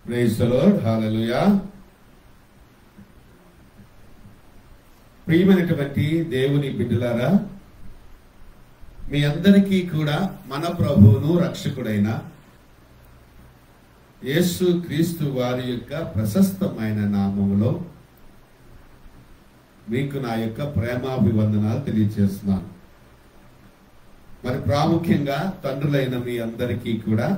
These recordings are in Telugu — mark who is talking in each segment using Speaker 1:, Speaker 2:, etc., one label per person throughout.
Speaker 1: ప్రైజ్ ద లార్డ్ హల్లెలూయా ప్రియమైనటువంటి దేవుని బిడ్డలారా మీ అందరికీ కూడా మన ప్రభువును రక్షకుడైన యేసు క్రీస్తు వారి యొక్క ప్రశస్తమైన నామములో మీకు నా యొక్క ప్రేమాభివందనాలు తెలియజేస్తున్నాను మరి ప్రాముఖ్యంగా తండ్రులైన మీ అందరికీ కూడా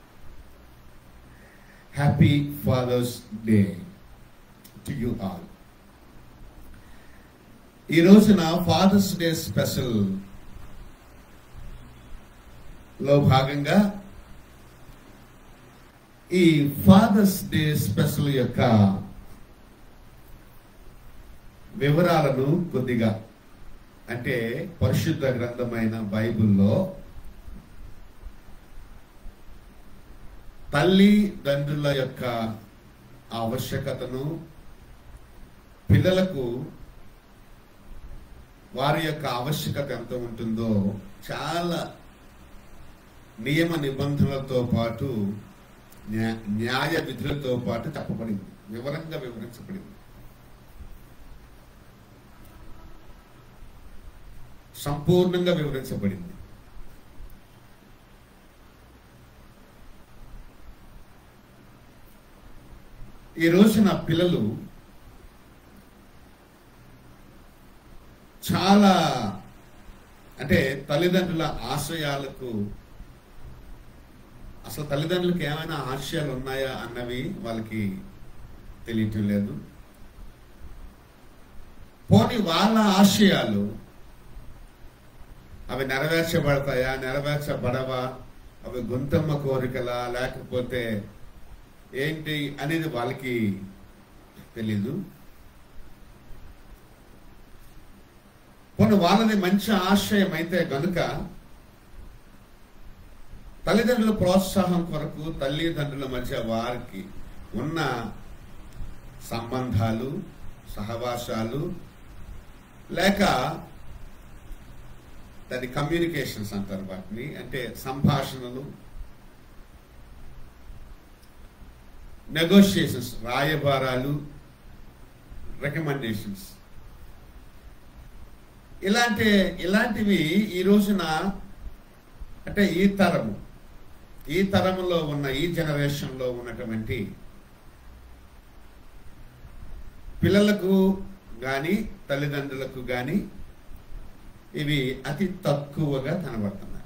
Speaker 1: happy father's day to you all ఈ రోజున ఫాదర్స్ డే స్పెషల్ లో భాగంగా ఈ ఫాదర్స్ డే స్పెషల్ యొక్క వివరాలను కొద్దిగా అంటే పరిశుద్ధ గ్రంథమైన బైబిల్లో తల్లి తండ్రుల యొక్క ఆవశ్యకతను పిల్లలకు వారి యొక్క ఆవశ్యకత ఎంత ఉంటుందో చాలా నియమ నిబంధనలతో పాటు న్యా- న్యాయ విధులతో పాటు చెప్పబడింది వివరంగా వివరించబడింది సంపూర్ణంగా వివరించబడింది ఈ రోజున పిల్లలు చాలా అంటే తల్లిదండ్రుల ఆశయాలకు అసలు తల్లిదండ్రులకు ఏమైనా ఆశయాలు ఉన్నాయా అన్నవి వాళ్ళకి తెలియటం లేదు పోనీ వాళ్ళ ఆశయాలు అవి నెరవేర్చబడతాయా నెరవేర్చబడవా అవి గుంతమ్మ కోరికలా లేకపోతే ఏంటి అనేది వాళ్ళకి తెలీదు పోనీ వాళ్ళది మంచి ఆశయం అయితే గనుక తల్లిదండ్రుల ప్రోత్సాహం కొరకు తల్లిదండ్రుల మధ్య వారికి ఉన్న సంబంధాలు సహవాసాలు లేక దాని కమ్యూనికేషన్స్ అంటారు వాటిని అంటే సంభాషణలు నెగోషియేషన్స్ రాయబారాలు రికమెండేషన్స్ ఇలాంటి ఇలాంటివి ఈ రోజున అంటే ఈ తరము ఈ తరములో ఉన్న ఈ జనరేషన్లో ఉన్నటువంటి పిల్లలకు కానీ తల్లిదండ్రులకు కానీ ఇవి అతి తక్కువగా కనబడుతున్నాయి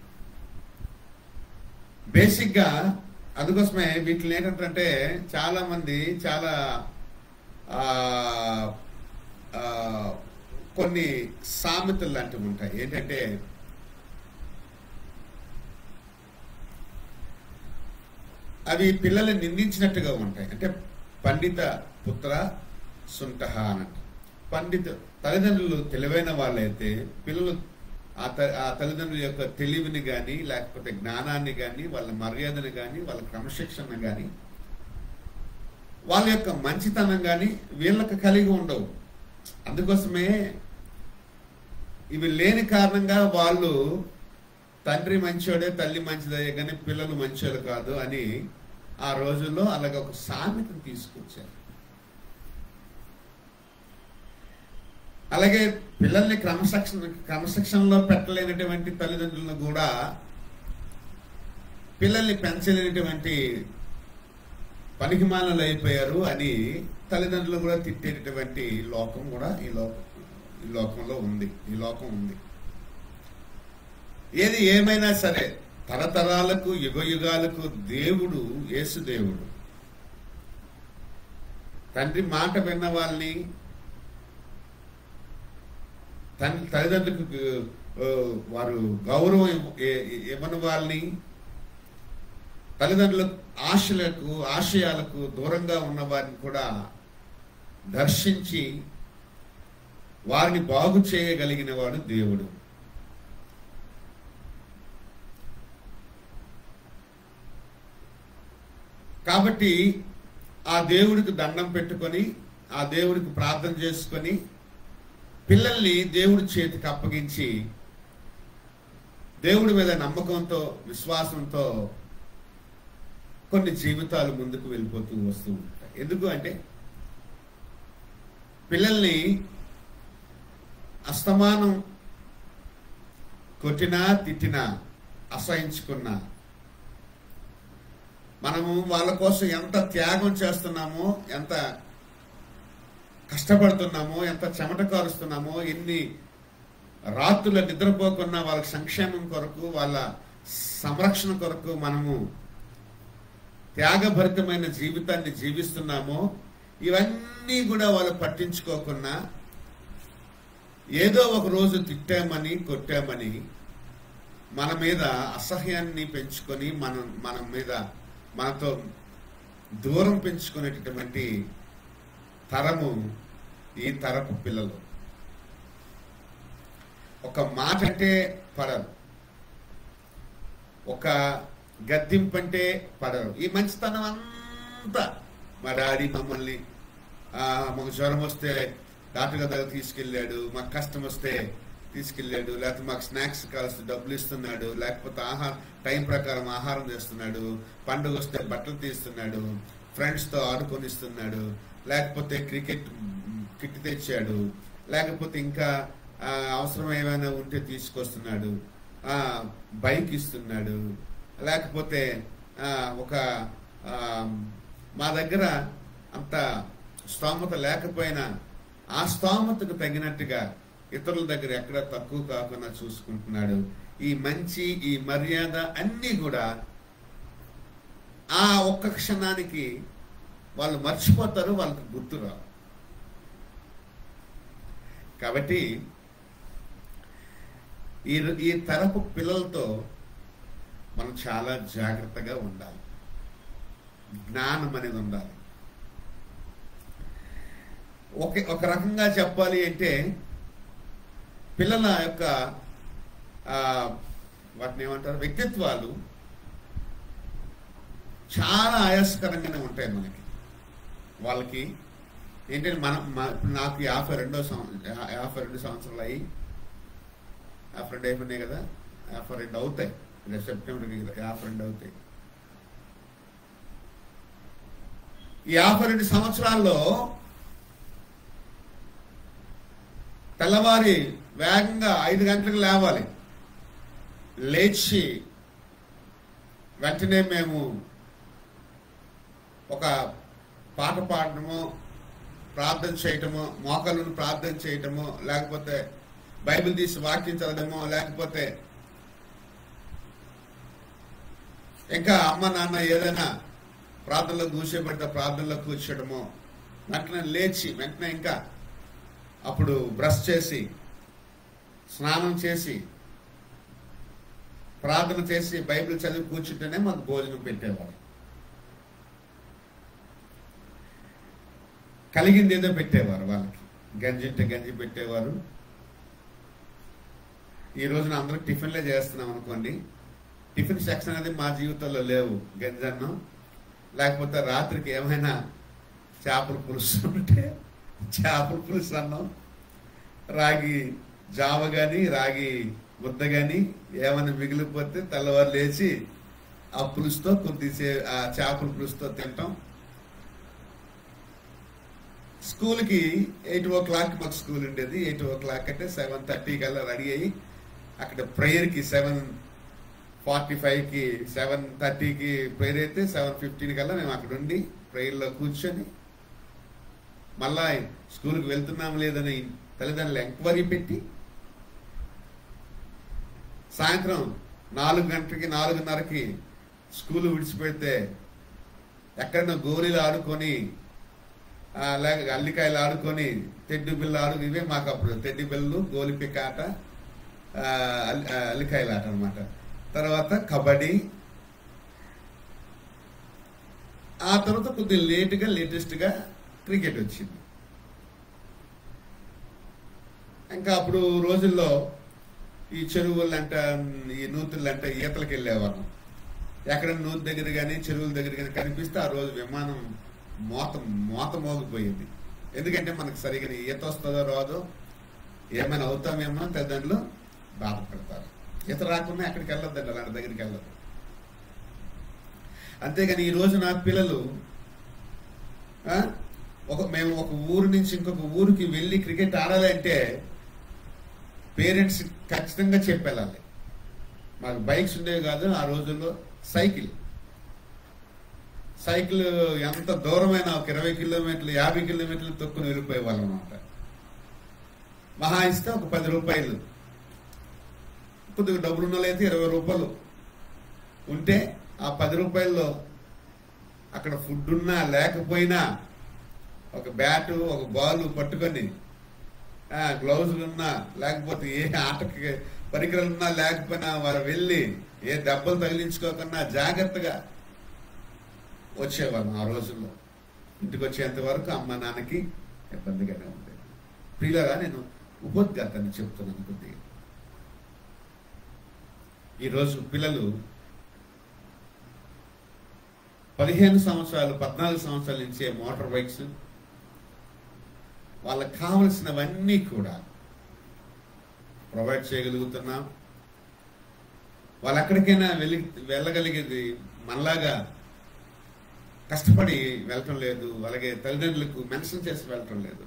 Speaker 1: బేసిక్గా అందుకోసమే వీటిని ఏంటంటే చాలా మంది చాలా ఆ, ఆ, కొన్ని సామెతలు లాంటివి ఉంటాయి ఏంటంటే అవి పిల్లల్ని నిందించినట్టుగా ఉంటాయి అంటే పండిత పుత్ర సుంటహ అన్నట్టు పండిత తల్లిదండ్రులు తెలివైన వాళ్ళైతే పిల్లలు ఆ త- ఆ తల్లిదండ్రుల యొక్క తెలివిని కానీ లేకపోతే జ్ఞానాన్ని కానీ వాళ్ళ మర్యాదను కానీ వాళ్ళ క్రమశిక్షణ కానీ వాళ్ళ యొక్క మంచితనం కానీ వీళ్ళకి కలిగి ఉండవు అందుకోసమే ఇవి లేని కారణంగా వాళ్ళు తండ్రి మంచోడే తల్లి మంచిదే కానీ పిల్లలు మంచోళ్ళు కాదు అని ఆ రోజుల్లో అలాగ ఒక సామెతను తీసుకొచ్చారు అలాగే పిల్లల్ని క్రమశిక్షణ క్రమశిక్షణలో పెట్టలేనటువంటి తల్లిదండ్రులను కూడా పిల్లల్ని పెంచలేనటువంటి పనికిమాలలు అయిపోయారు అని తల్లిదండ్రులు కూడా తిట్టేటటువంటి లోకం కూడా ఈ లోకం ఈ లోకంలో ఉంది ఈ లోకం ఉంది ఏది ఏమైనా సరే తరతరాలకు యుగ యుగాలకు దేవుడు యేసు దేవుడు తండ్రి మాట విన్న వాళ్ళని తన తల్లిదండ్రులకు ఆ, వారు గౌరవం ఇవ్వ- ఇ- ఇ- ఇవ్వని వాళ్ళని తల్లిదండ్రుల ఆశలకు ఆశయాలకు దూరంగా ఉన్న వారిని కూడా దర్శించి వారిని బాగు చేయగలిగిన వాడు దేవుడు కాబట్టి ఆ దేవుడికి దండం పెట్టుకొని ఆ దేవుడికి ప్రార్థన చేసుకొని పిల్లల్ని దేవుడి చేతికి అప్పగించి దేవుడి మీద నమ్మకంతో విశ్వాసంతో కొన్ని జీవితాలు ముందుకు వెళ్ళిపోతూ వస్తూ ఉంటాయి ఎందుకు అంటే పిల్లల్ని అస్తమానం కొట్టినా తిట్టినా అసహించుకున్నా మనము వాళ్ళ కోసం ఎంత త్యాగం చేస్తున్నామో ఎంత కష్టపడుతున్నామో ఎంత చెమట కారుస్తున్నామో ఎన్ని రాత్రుల నిద్రపోకుండా వాళ్ళ సంక్షేమం కొరకు వాళ్ళ సంరక్షణ కొరకు మనము త్యాగభరితమైన జీవితాన్ని జీవిస్తున్నామో ఇవన్నీ కూడా వాళ్ళు పట్టించుకోకుండా ఏదో ఒక రోజు తిట్టామని కొట్టామని మన మీద అసహ్యాన్ని పెంచుకొని మనం మన మీద మనతో దూరం పెంచుకునేటటువంటి తరము ఈ తరపు పిల్లలు ఒక మాట అంటే పడరు ఒక గద్దింపంటే పడరు ఈ మంచితనం అంతా మా డాడీ మమ్మల్ని ఆ, మాకు జ్వరం వస్తే డాక్టర్ గారి దగ్గర తీసుకెళ్ళాడు మాకు కష్టం వస్తే తీసుకెళ్ళాడు లేకపోతే మాకు స్నాక్స్ కావాల్సిన డబ్బులు ఇస్తున్నాడు లేకపోతే ఆహారం టైం ప్రకారం ఆహారం చేస్తున్నాడు పండుగ వస్తే బట్టలు తీస్తున్నాడు ఫ్రెండ్స్తో ఆడుకొనిస్తున్నాడు లేకపోతే క్రికెట్ కిట్ తెచ్చాడు లేకపోతే ఇంకా ఆ, అవసరం ఏమైనా ఉంటే తీసుకొస్తున్నాడు ఆ, బైక్ ఇస్తున్నాడు లేకపోతే ఆ, ఒక ఆ, మా దగ్గర అంత స్తోమత లేకపోయినా ఆ స్తోమతకు తగినట్టుగా ఇతరుల దగ్గర ఎక్కడ తక్కువ కాకుండా చూసుకుంటున్నాడు ఈ మంచి ఈ మర్యాద అన్నీ కూడా ఆ ఒక్క క్షణానికి వాళ్ళు మర్చిపోతారు వాళ్ళకి గుర్తురావు కాబట్టి ఈ ఈ తరపు పిల్లలతో మనం చాలా జాగ్రత్తగా ఉండాలి జ్ఞానం అనేది ఉండాలి ఒక ఒక రకంగా చెప్పాలి అంటే పిల్లల యొక్క ఆ, వాటిని ఏమంటారు వ్యక్తిత్వాలు చాలా ఆయాసకరంగానే ఉంటాయి మనకి వాళ్ళకి ఏంటంటే మనం మా- ఇప్పుడు నాకు యాభై రెండో సంవత్సరం యాభై రెండు సంవత్సరాలు అయ్యి యాభై రెండు అయిపోయినాయి కదా యాభై రెండు అవుతాయి రేపు సెప్టెంబర్కి యాభై రెండు అవుతాయి ఈ యాభై రెండు సంవత్సరాల్లో తెల్లవారి వేగంగా ఐదు గంటలకు లేవాలి లేచి వెంటనే మేము ఒక పాట పాడటము ప్రార్థన చేయటము మోకాళ్ళను ప్రార్థన చేయటము లేకపోతే బైబిల్ తీసి వాక్యం చదవడము లేకపోతే ఇంకా అమ్మ నాన్న ఏదైనా ప్రార్థనలో కూర్చోబెడితే ప్రార్థనలో కూర్చోడము వెంటనే లేచి వెంటనే ఇంకా అప్పుడు బ్రష్ చేసి స్నానం చేసి ప్రార్థన చేసి బైబిల్ చదివి కూర్చుంటేనే మాకు భోజనం పెట్టేవారు కలిగింది ఏదో పెట్టేవారు వాళ్ళకి గంజి ఉంటే గంజి పెట్టేవారు ఈ రోజున అందరూ టిఫిన్లే చేస్తున్నాం అనుకోండి టిఫిన్ సెక్షన్ అనేది మా జీవితంలో లేవు గంజన్నం లేకపోతే రాత్రికి ఏమైనా చేపల పులుసు ఉంటే చేపల పులుసు అన్నం రాగి జావ కానీ రాగి ముద్ద కానీ ఏమైనా మిగిలిపోతే తెల్లవారు లేచి ఆ పులుసుతో కొద్దిసే ఆ చేపల పులుసుతో తింటాం స్కూల్కి ఎయిట్ ఓ క్లాక్ మాకు స్కూల్ ఉండేది ఎయిట్ ఓ క్లాక్ అంటే సెవెన్ థర్టీ కల్లా రెడీ అయ్యి అక్కడ ప్రేయర్కి సెవెన్ ఫార్టీ ఫైవ్కి సెవెన్ థర్టీకి ప్రేయర్ అయితే సెవెన్ ఫిఫ్టీన్ కల్లా మేము అక్కడ ఉండి ప్రేయర్లో కూర్చొని మళ్ళా స్కూల్కి వెళ్తున్నాం లేదని తల్లిదండ్రులు ఎంక్వైరీ పెట్టి సాయంత్రం నాలుగు గంటలకి నాలుగున్నరకి స్కూల్ విడిచిపెడితే ఎక్కడన్నా గోళీలు ఆడుకొని ఆ, లేక అల్లికాయలు ఆడుకొని తెడ్డు బిల్లు ఆడు ఇవే మాకు అప్పుడు తెడ్డి బిల్లు గోలి పిక్క ఆట ఆ, అల్లి- ఆ, అల్లికాయల ఆట అనమాట తర్వాత కబడ్డీ ఆ తర్వాత కొద్దిగా లేటుగా లేటెస్ట్గా క్రికెట్ వచ్చింది ఇంకా అప్పుడు రోజుల్లో ఈ చెరువులంట ఈ నూతులంట ఈతలకు వెళ్ళేవాళ్ళం ఎక్కడ నూతి దగ్గర కానీ చెరువుల దగ్గర కానీ కనిపిస్తే ఆ రోజు విమానం మోత మోత మోగిపోయింది ఎందుకంటే మనకు సరిగా ఈత వస్తుందో రాదో ఏమైనా అవుతామేమో తల్లిదండ్రులు బాధపడతారు ఈత రాకుండా ఎక్కడికి వెళ్ళొద్దండి అలాంటి దగ్గరికి వెళ్ళదు అంతేగాని ఈ రోజు నా పిల్లలు ఆ, ఒక మేము ఒక ఊరు నుంచి ఇంకొక ఊరికి వెళ్ళి క్రికెట్ ఆడాలి అంటే పేరెంట్స్ ఖచ్చితంగా చెప్పెళ్ళాలి మాకు బైక్స్ ఉండేవి కాదు ఆ రోజుల్లో సైకిల్ సైకిల్ ఎంత దూరమైనా ఒక ఇరవై కిలోమీటర్లు యాభై కిలోమీటర్లు తొక్కుని వెళ్ళిపోయే వాళ్ళం అనమాట మహా ఇస్తే ఒక పది రూపాయలు కొద్దిగా డబ్బులు ఉన్న వాళ్ళైతే ఇరవై రూపాయలు ఉంటే ఆ పది రూపాయల్లో అక్కడ ఫుడ్ ఉన్నా లేకపోయినా ఒక బ్యాటు ఒక బాల్ పట్టుకొని ఆ, గ్లౌజులు ఉన్నా లేకపోతే ఏ ఆటకి పరికరాలు ఉన్నా లేకపోయినా వారు వెళ్ళి ఏ దెబ్బలు తగిలించుకోకుండా జాగ్రత్తగా వచ్చేవాళ్ళం ఆ రోజుల్లో ఇంటికి వచ్చేంత వరకు అమ్మ నాన్నకి ఇబ్బందిగానే ఉండేది ప్రియులగా నేను ఉపోద్ఘాతాన్ని చెప్తున్నాను కొద్దిగా ఈరోజు పిల్లలు పదిహేను సంవత్సరాలు పద్నాలుగు సంవత్సరాల నుంచే మోటార్ బైక్స్ వాళ్ళకి కావలసినవన్నీ కూడా ప్రొవైడ్ చేయగలుగుతున్నాం వాళ్ళు ఎక్కడికైనా వెళ్ళి వెళ్ళగలిగేది మనలాగా కష్టపడి వెళ్ళటం లేదు అలాగే తల్లిదండ్రులకు మెన్షన్ చేసి వెళ్ళటం లేదు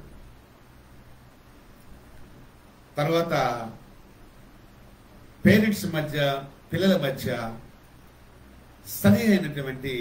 Speaker 1: తర్వాత పేరెంట్స్ మధ్య పిల్లల మధ్య సరి అయినటువంటి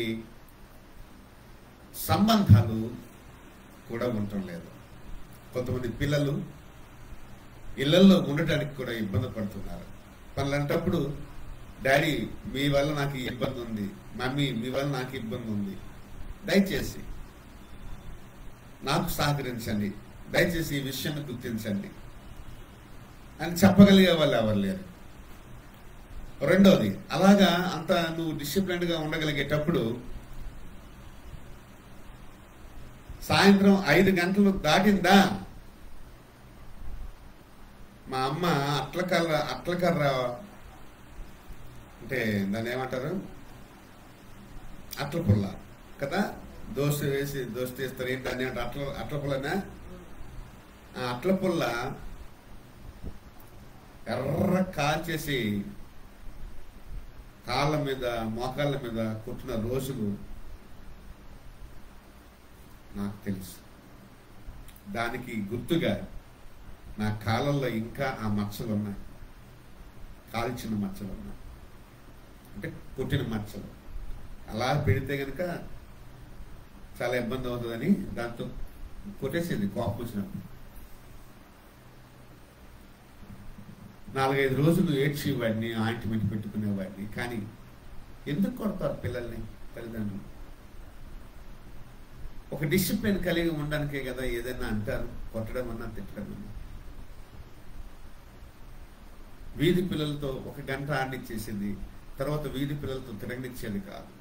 Speaker 1: సంబంధాలు కూడా ఉండటం లేదు కొంతమంది పిల్లలు ఇళ్లలో ఉండటానికి కూడా ఇబ్బంది పడుతున్నారు పనులంటప్పుడు డాడీ మీ వల్ల నాకు ఈ ఇబ్బంది ఉంది మమ్మీ మీ వల్ల నాకు ఇబ్బంది ఉంది దయచేసి నాకు సహకరించండి దయచేసి ఈ విషయాన్ని గుర్తించండి అని చెప్పగలిగే వాళ్ళు ఎవరు లేరు రెండోది అలాగా అంత నువ్వు డిసిప్లిన్డ్ గా ఉండగలిగేటప్పుడు సాయంత్రం ఐదు గంటలు దాటిందా మా అమ్మ అట్లకర్ర అట్లకర్ర అంటే దాన్ని ఏమంటారు అట్ల పుల్ల కదా దోశ వేసి దోశ తీస్తారు ఏంటి దాన్ని అంటే అట్ల అట్ల పుల్లనా ఆ అట్ల పుల్ల ఎర్ర కాల్చేసి కాళ్ళ మీద మోకాళ్ళ మీద కుట్టిన రోజులు నాకు తెలుసు దానికి గుర్తుగా నా కాళ్ళల్లో ఇంకా ఆ మచ్చలు ఉన్నాయి కాల్చిన మచ్చలు ఉన్నాయి అంటే పుట్టిన మచ్చలు అలా పెడితే గనక చాలా ఇబ్బంది అవుతుందని దాంతో కొట్టేసేది కోపం వచ్చినప్పుడు నాలుగైదు రోజులు ఏడ్చేవాడిని ఆయింట్మెంట్ పెట్టుకునేవాడిని కానీ ఎందుకు కొడతారు పిల్లల్ని తల్లిదండ్రులు ఒక డిసిప్లిన్ కలిగి ఉండడానికే కదా ఏదైనా అంటారు కొట్టడం అన్నా తిట్టడం అన్నా వీధి పిల్లలతో ఒక గంట ఆడిచ్చేసింది తర్వాత వీధి పిల్లలతో తిరగనిచ్చేది కాదు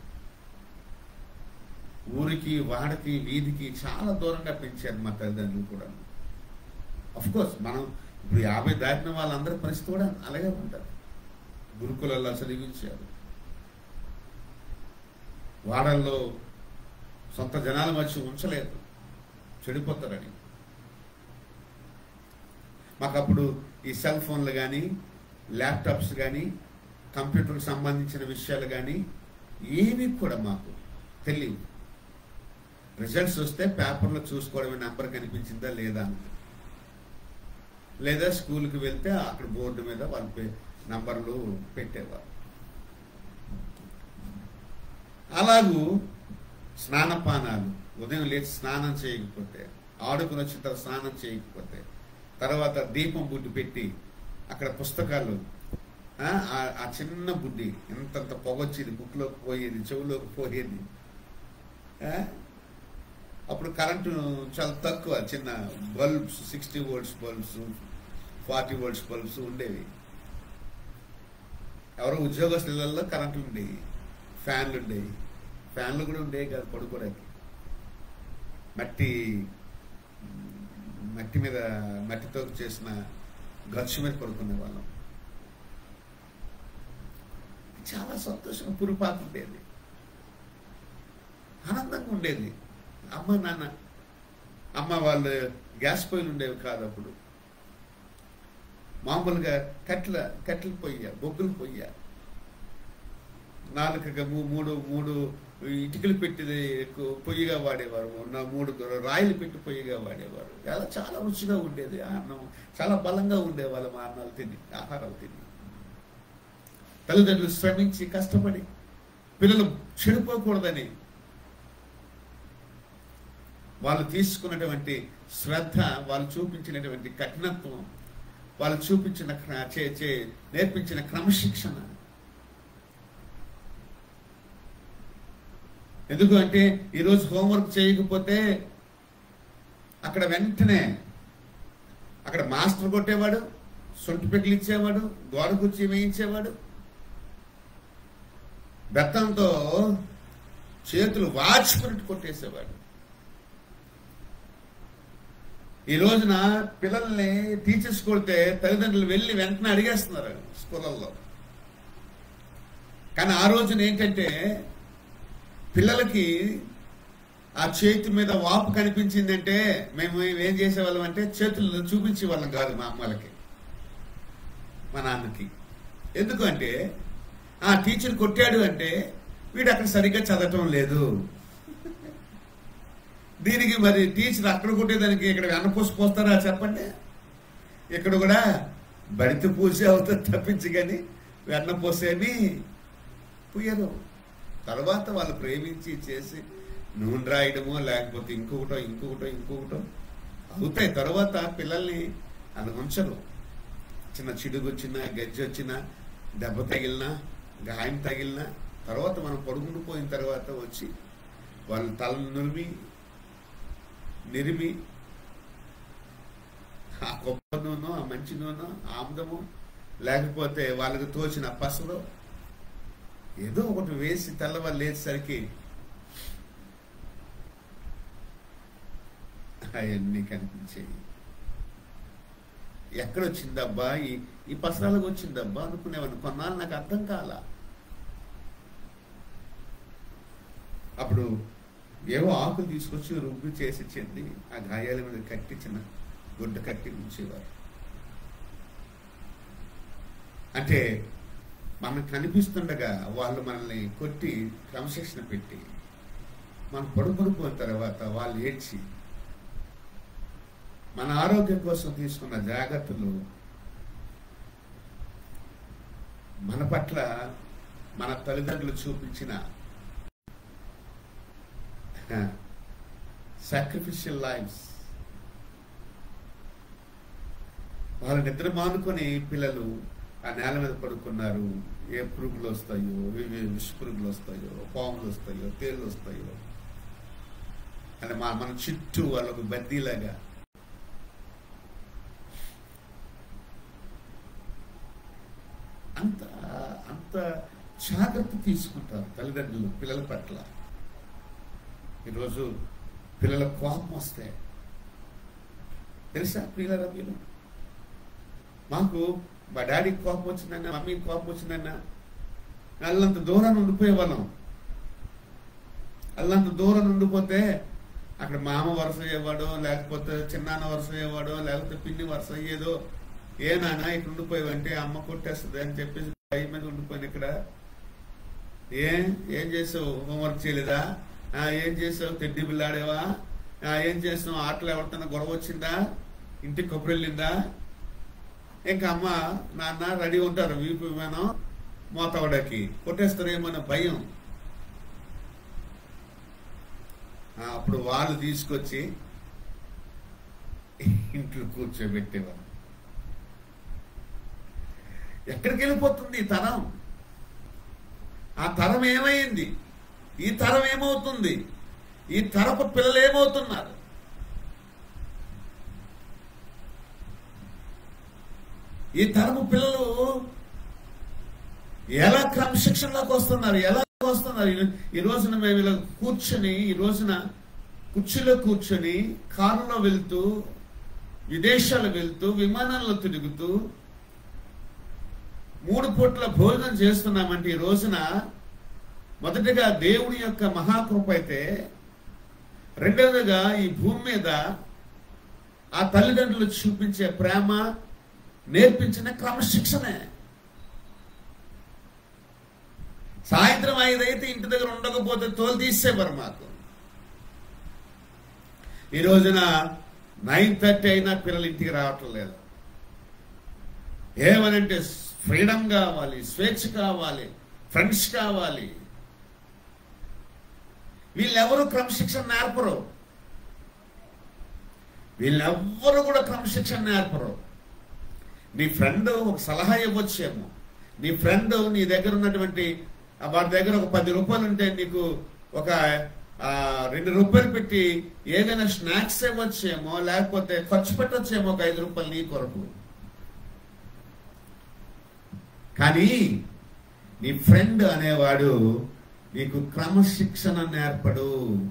Speaker 1: ఊరికి వాడకి వీధికి చాలా దూరంగా పెంచారు మా తల్లిదండ్రులు కూడా అఫ్ కోర్స్ మనం ఇప్పుడు యాభై దాటిన వాళ్ళందరి పరిస్థితి కూడా అలాగే ఉంటారు గురుకులలో చదివించారు వాడల్లో సొంత జనాల మధ్య ఉంచలేదు చెడిపోతారని మాకు అప్పుడు ఈ సెల్ ఫోన్లు కానీ ల్యాప్టాప్స్ కానీ కంప్యూటర్కి సంబంధించిన విషయాలు కానీ ఏవి కూడా మాకు తెలియదు రిజల్ట్స్ వస్తే పేపర్లో చూసుకోవడమే నెంబర్ కనిపించిందా లేదా అని లేదా స్కూల్కి వెళ్తే అక్కడ బోర్డు మీద వాళ్ళ పే- నంబర్లు పెట్టేవారు అలాగూ స్నానపానాలు ఉదయం లేచి స్నానం చేయకపోతే ఆడుకుని వచ్చిన తర్వాత స్నానం చేయకపోతే తర్వాత దీపం బుడ్డి పెట్టి అక్కడ పుస్తకాలు ఆ, ఆ- ఆ చిన్న బుడ్డి ఇంతంత పొగొచ్చేది బుక్లోకి పోయేది చెవులోకి పోయేది ఆ? అప్పుడు కరెంటు చాలా తక్కువ చిన్న bulbs sixty volts bulbs forty volts bulbs ఉండేవి ఎవరో ఉద్యోగస్తులలో కరెంట్లు ఉండేవి ఫ్యాన్లు ఉండేవి ఫ్యాన్లు కూడా ఉండేవి కాదు పడుకోవడానికి మట్టి మట్టి మీద మట్టితో చేసిన గచ్చు మీద పడుకునే వాళ్ళం చాలా సంతోషంగా పురుపాకు ఉండేది ఆనందంగా ఉండేది అమ్మ నాన్న అమ్మ వాళ్ళు గ్యాస్ పొయ్యిలు ఉండేవి కాదు అప్పుడు మామూలుగా కట్టెల కట్టెలు పొయ్య బొగ్గులు పొయ్య నాలుకగా మూ- మూడు మూడు ఇటుకలు పెట్టి కు- పొయ్యిగా వాడేవారు నా మూడు రాయిలు పెట్టి పొయ్యిగా వాడేవారు చాలా చాలా రుచిగా ఉండేది ఆ అన్నం చాలా బలంగా ఉండేవాళ్ళు మా అన్నాలు తిని ఆహారాలు తిని తల్లిదండ్రులు శ్రమించి కష్టపడి పిల్లలు చెడిపోకూడదని వాళ్ళు తీసుకున్నటువంటి శ్రద్ధ వాళ్ళు చూపించినటువంటి కఠినత్వం వాళ్ళు చూపించిన క్ర- చే- చే- నేర్పించిన క్రమశిక్షణ ఎందుకు అంటే ఈరోజు హోంవర్క్ చేయకపోతే అక్కడ వెంటనే అక్కడ మాస్టర్ కొట్టేవాడు సొంటి పెగ్గులు ఇచ్చేవాడు గోడ కుర్చీ వేయించేవాడు బెత్తంతో చేతులు వాచిపెట్టి కొట్టేసేవాడు ఈ రోజున పిల్లల్ని టీచర్స్ కొడితే తల్లిదండ్రులు వెళ్ళి వెంటనే అడిగేస్తున్నారు స్కూళ్ళల్లో కానీ ఆ రోజున ఏంటంటే పిల్లలకి ఆ చేతి మీద వాపు కనిపించిందంటే మేము ఏం చేసేవాళ్ళం అంటే చేతులు చూపించే వాళ్ళం కాదు మా అమ్మలకి మా నాన్నకి ఎందుకు అంటే ఆ టీచర్ కొట్టాడు అంటే వీడు అక్కడ సరిగ్గా చదవటం లేదు దీనికి మరి టీచర్ అక్కడ కొట్టేదానికి ఇక్కడ వెనపోసి పోస్తారా చెప్పండి ఇక్కడ కూడా బడిత పూసే అవుతుంది తప్పించి కానీ వెన్నపోసేమి పుయ్యరు తర్వాత వాళ్ళు ప్రేమించి చేసి నూనె రాయడమో లేకపోతే ఇంకొకటో ఇంకొకటో ఇంకొకటో అవుతాయి తర్వాత పిల్లల్ని అది ఉంచరు చిన్న చిడుగు వచ్చినా గజ్జి వచ్చినా దెబ్బ తగిలినా గాయం తగిలినా తర్వాత మనం పడుకుంటూ పోయిన తర్వాత వచ్చి వాళ్ళ తలను నురిమి నిరిమి ఆ గొప్ప నూనె ఆ మంచి నూనె ఆముదము లేకపోతే వాళ్ళకి తోచిన పసరు ఏదో ఒకటి వేసి తెల్లవారు లేచేసరికి అవన్నీ కనిపించేవి ఎక్కడొచ్చిందబ్బా ఈ ఈ పసరాలకు వచ్చిందబ్బా అనుకునేవాడిని కొన్నాళ్ళు నాకు అర్థం కాల అప్పుడు ఏవో ఆకులు తీసుకొచ్చి రుబ్బు చేసి చెంది ఆ గాయాల మీద కట్టి చిన్న గుడ్డ కట్టి ఉంచేవారు అంటే మనకు కనిపిస్తుండగా వాళ్ళు మనల్ని కొట్టి క్రమశిక్షణ పెట్టి మనం పడుకునిపోయిన తర్వాత వాళ్ళు ఏడ్చి మన ఆరోగ్యం కోసం తీసుకున్న జాగ్రత్తలు మన పట్ల మన తల్లిదండ్రులు చూపించిన సాక్రిఫిషియల్ లైఫ్స్ వాళ్ళ నిద్ర మానుకొని పిల్లలు ఆ నేల మీద పడుకున్నారు ఏ పురుగులు వస్తాయో ఏ విష పురుగులు వస్తాయో పాములు వస్తాయో తేళ్ళు వస్తాయో అని మా మన చుట్టూ వాళ్ళకు బద్దీలాగా అంత అంత జాగ్రత్త తీసుకుంటారు తల్లిదండ్రులు పిల్లల పట్ల ఈరోజు పిల్లల కోపం వస్తే తెలుసా పిల్లల మీరు మాకు మా డాడీకి కోపం వచ్చిందన్నా మమ్మీకి కోపం వచ్చిందన్నా అల్లంత దూరం ఉండిపోయే వాళ్ళం అల్లంత దూరం ఉండిపోతే అక్కడ మామ వరుస అయ్యేవాడో లేకపోతే చిన్నాన్న వరుస అయ్యేవాడో లేకపోతే పిన్ని వరుస అయ్యేదో ఏ నాన్న ఇక్కడ ఉండిపోయావంటే అమ్మ కొట్టేస్తుంది అని చెప్పేసి భయం మీద ఉండిపోయాను ఇక్కడ ఏ ఏం చేసావు హోంవర్క్ చేయలేదా ఆ, ఏం చేసావు తెడ్డి బిల్లాడేవా ఆ, ఏం చేసావు ఆటలు ఎవరితోనా గొడవ వచ్చిందా ఇంటికి కొబ్బరి వెళ్ళిందా ఇంకా అమ్మ నాన్న రెడీ ఉంటారు వీపు విమానం మోతవడకి కొట్టేస్తారేమన్న భయం ఆ, అప్పుడు వాళ్ళు తీసుకొచ్చి ఇంట్లో కూర్చోబెట్టేవారు ఎక్కడికి వెళ్ళిపోతుంది ఈ తరం ఆ తరం ఏమైంది ఈ తరం ఏమవుతుంది ఈ తరపు పిల్లలు ఏమవుతున్నారు ఈ తరపు పిల్లలు ఎలా క్రమశిక్షణలోకి వస్తున్నారు ఎలా వస్తున్నారు ఈ- ఈ రోజున మేము ఇలా కూర్చొని ఈ రోజున కుర్చీలో కూర్చొని కారులో వెళ్తూ విదేశాలు వెళ్తూ విమానాల్లో తిరుగుతూ మూడు పూట్ల భోజనం చేస్తున్నామంటే ఈ రోజున మొదటిగా దేవుని యొక్క మహాకృప అయితే రెండవదిగా ఈ భూమి మీద ఆ తల్లిదండ్రులు చూపించే ప్రేమ నేర్పించిన క్రమశిక్షణే సాయంత్రం ఐదైతే ఇంటి దగ్గర ఉండకపోతే తోలు తీసేవారు మాకు ఈ రోజున నైన్ థర్టీ అయినా పిల్లలు ఇంటికి రావటం లేదు ఏమనంటే ఫ్రీడమ్ కావాలి స్వేచ్ఛ కావాలి ఫ్రెండ్స్ కావాలి వీళ్ళెవరు క్రమశిక్షణ నేర్పరు వీళ్ళెవ్వరు కూడా క్రమశిక్షణ నేర్పరు నీ ఫ్రెండ్ ఒక సలహా ఇవ్వచ్చేమో నీ ఫ్రెండ్ నీ దగ్గర ఉన్నటువంటి ఆ వాడి దగ్గర ఒక పది రూపాయలు ఉంటే నీకు ఒక ఆ, రెండు రూపాయలు పెట్టి ఏదైనా స్నాక్స్ ఇవ్వచ్చేమో లేకపోతే ఖర్చు పెట్టొచ్చేమో ఒక ఐదు రూపాయలు నీ కొరకు కానీ నీ ఫ్రెండ్ అనేవాడు నీకు క్రమశిక్షణ నేర్పడు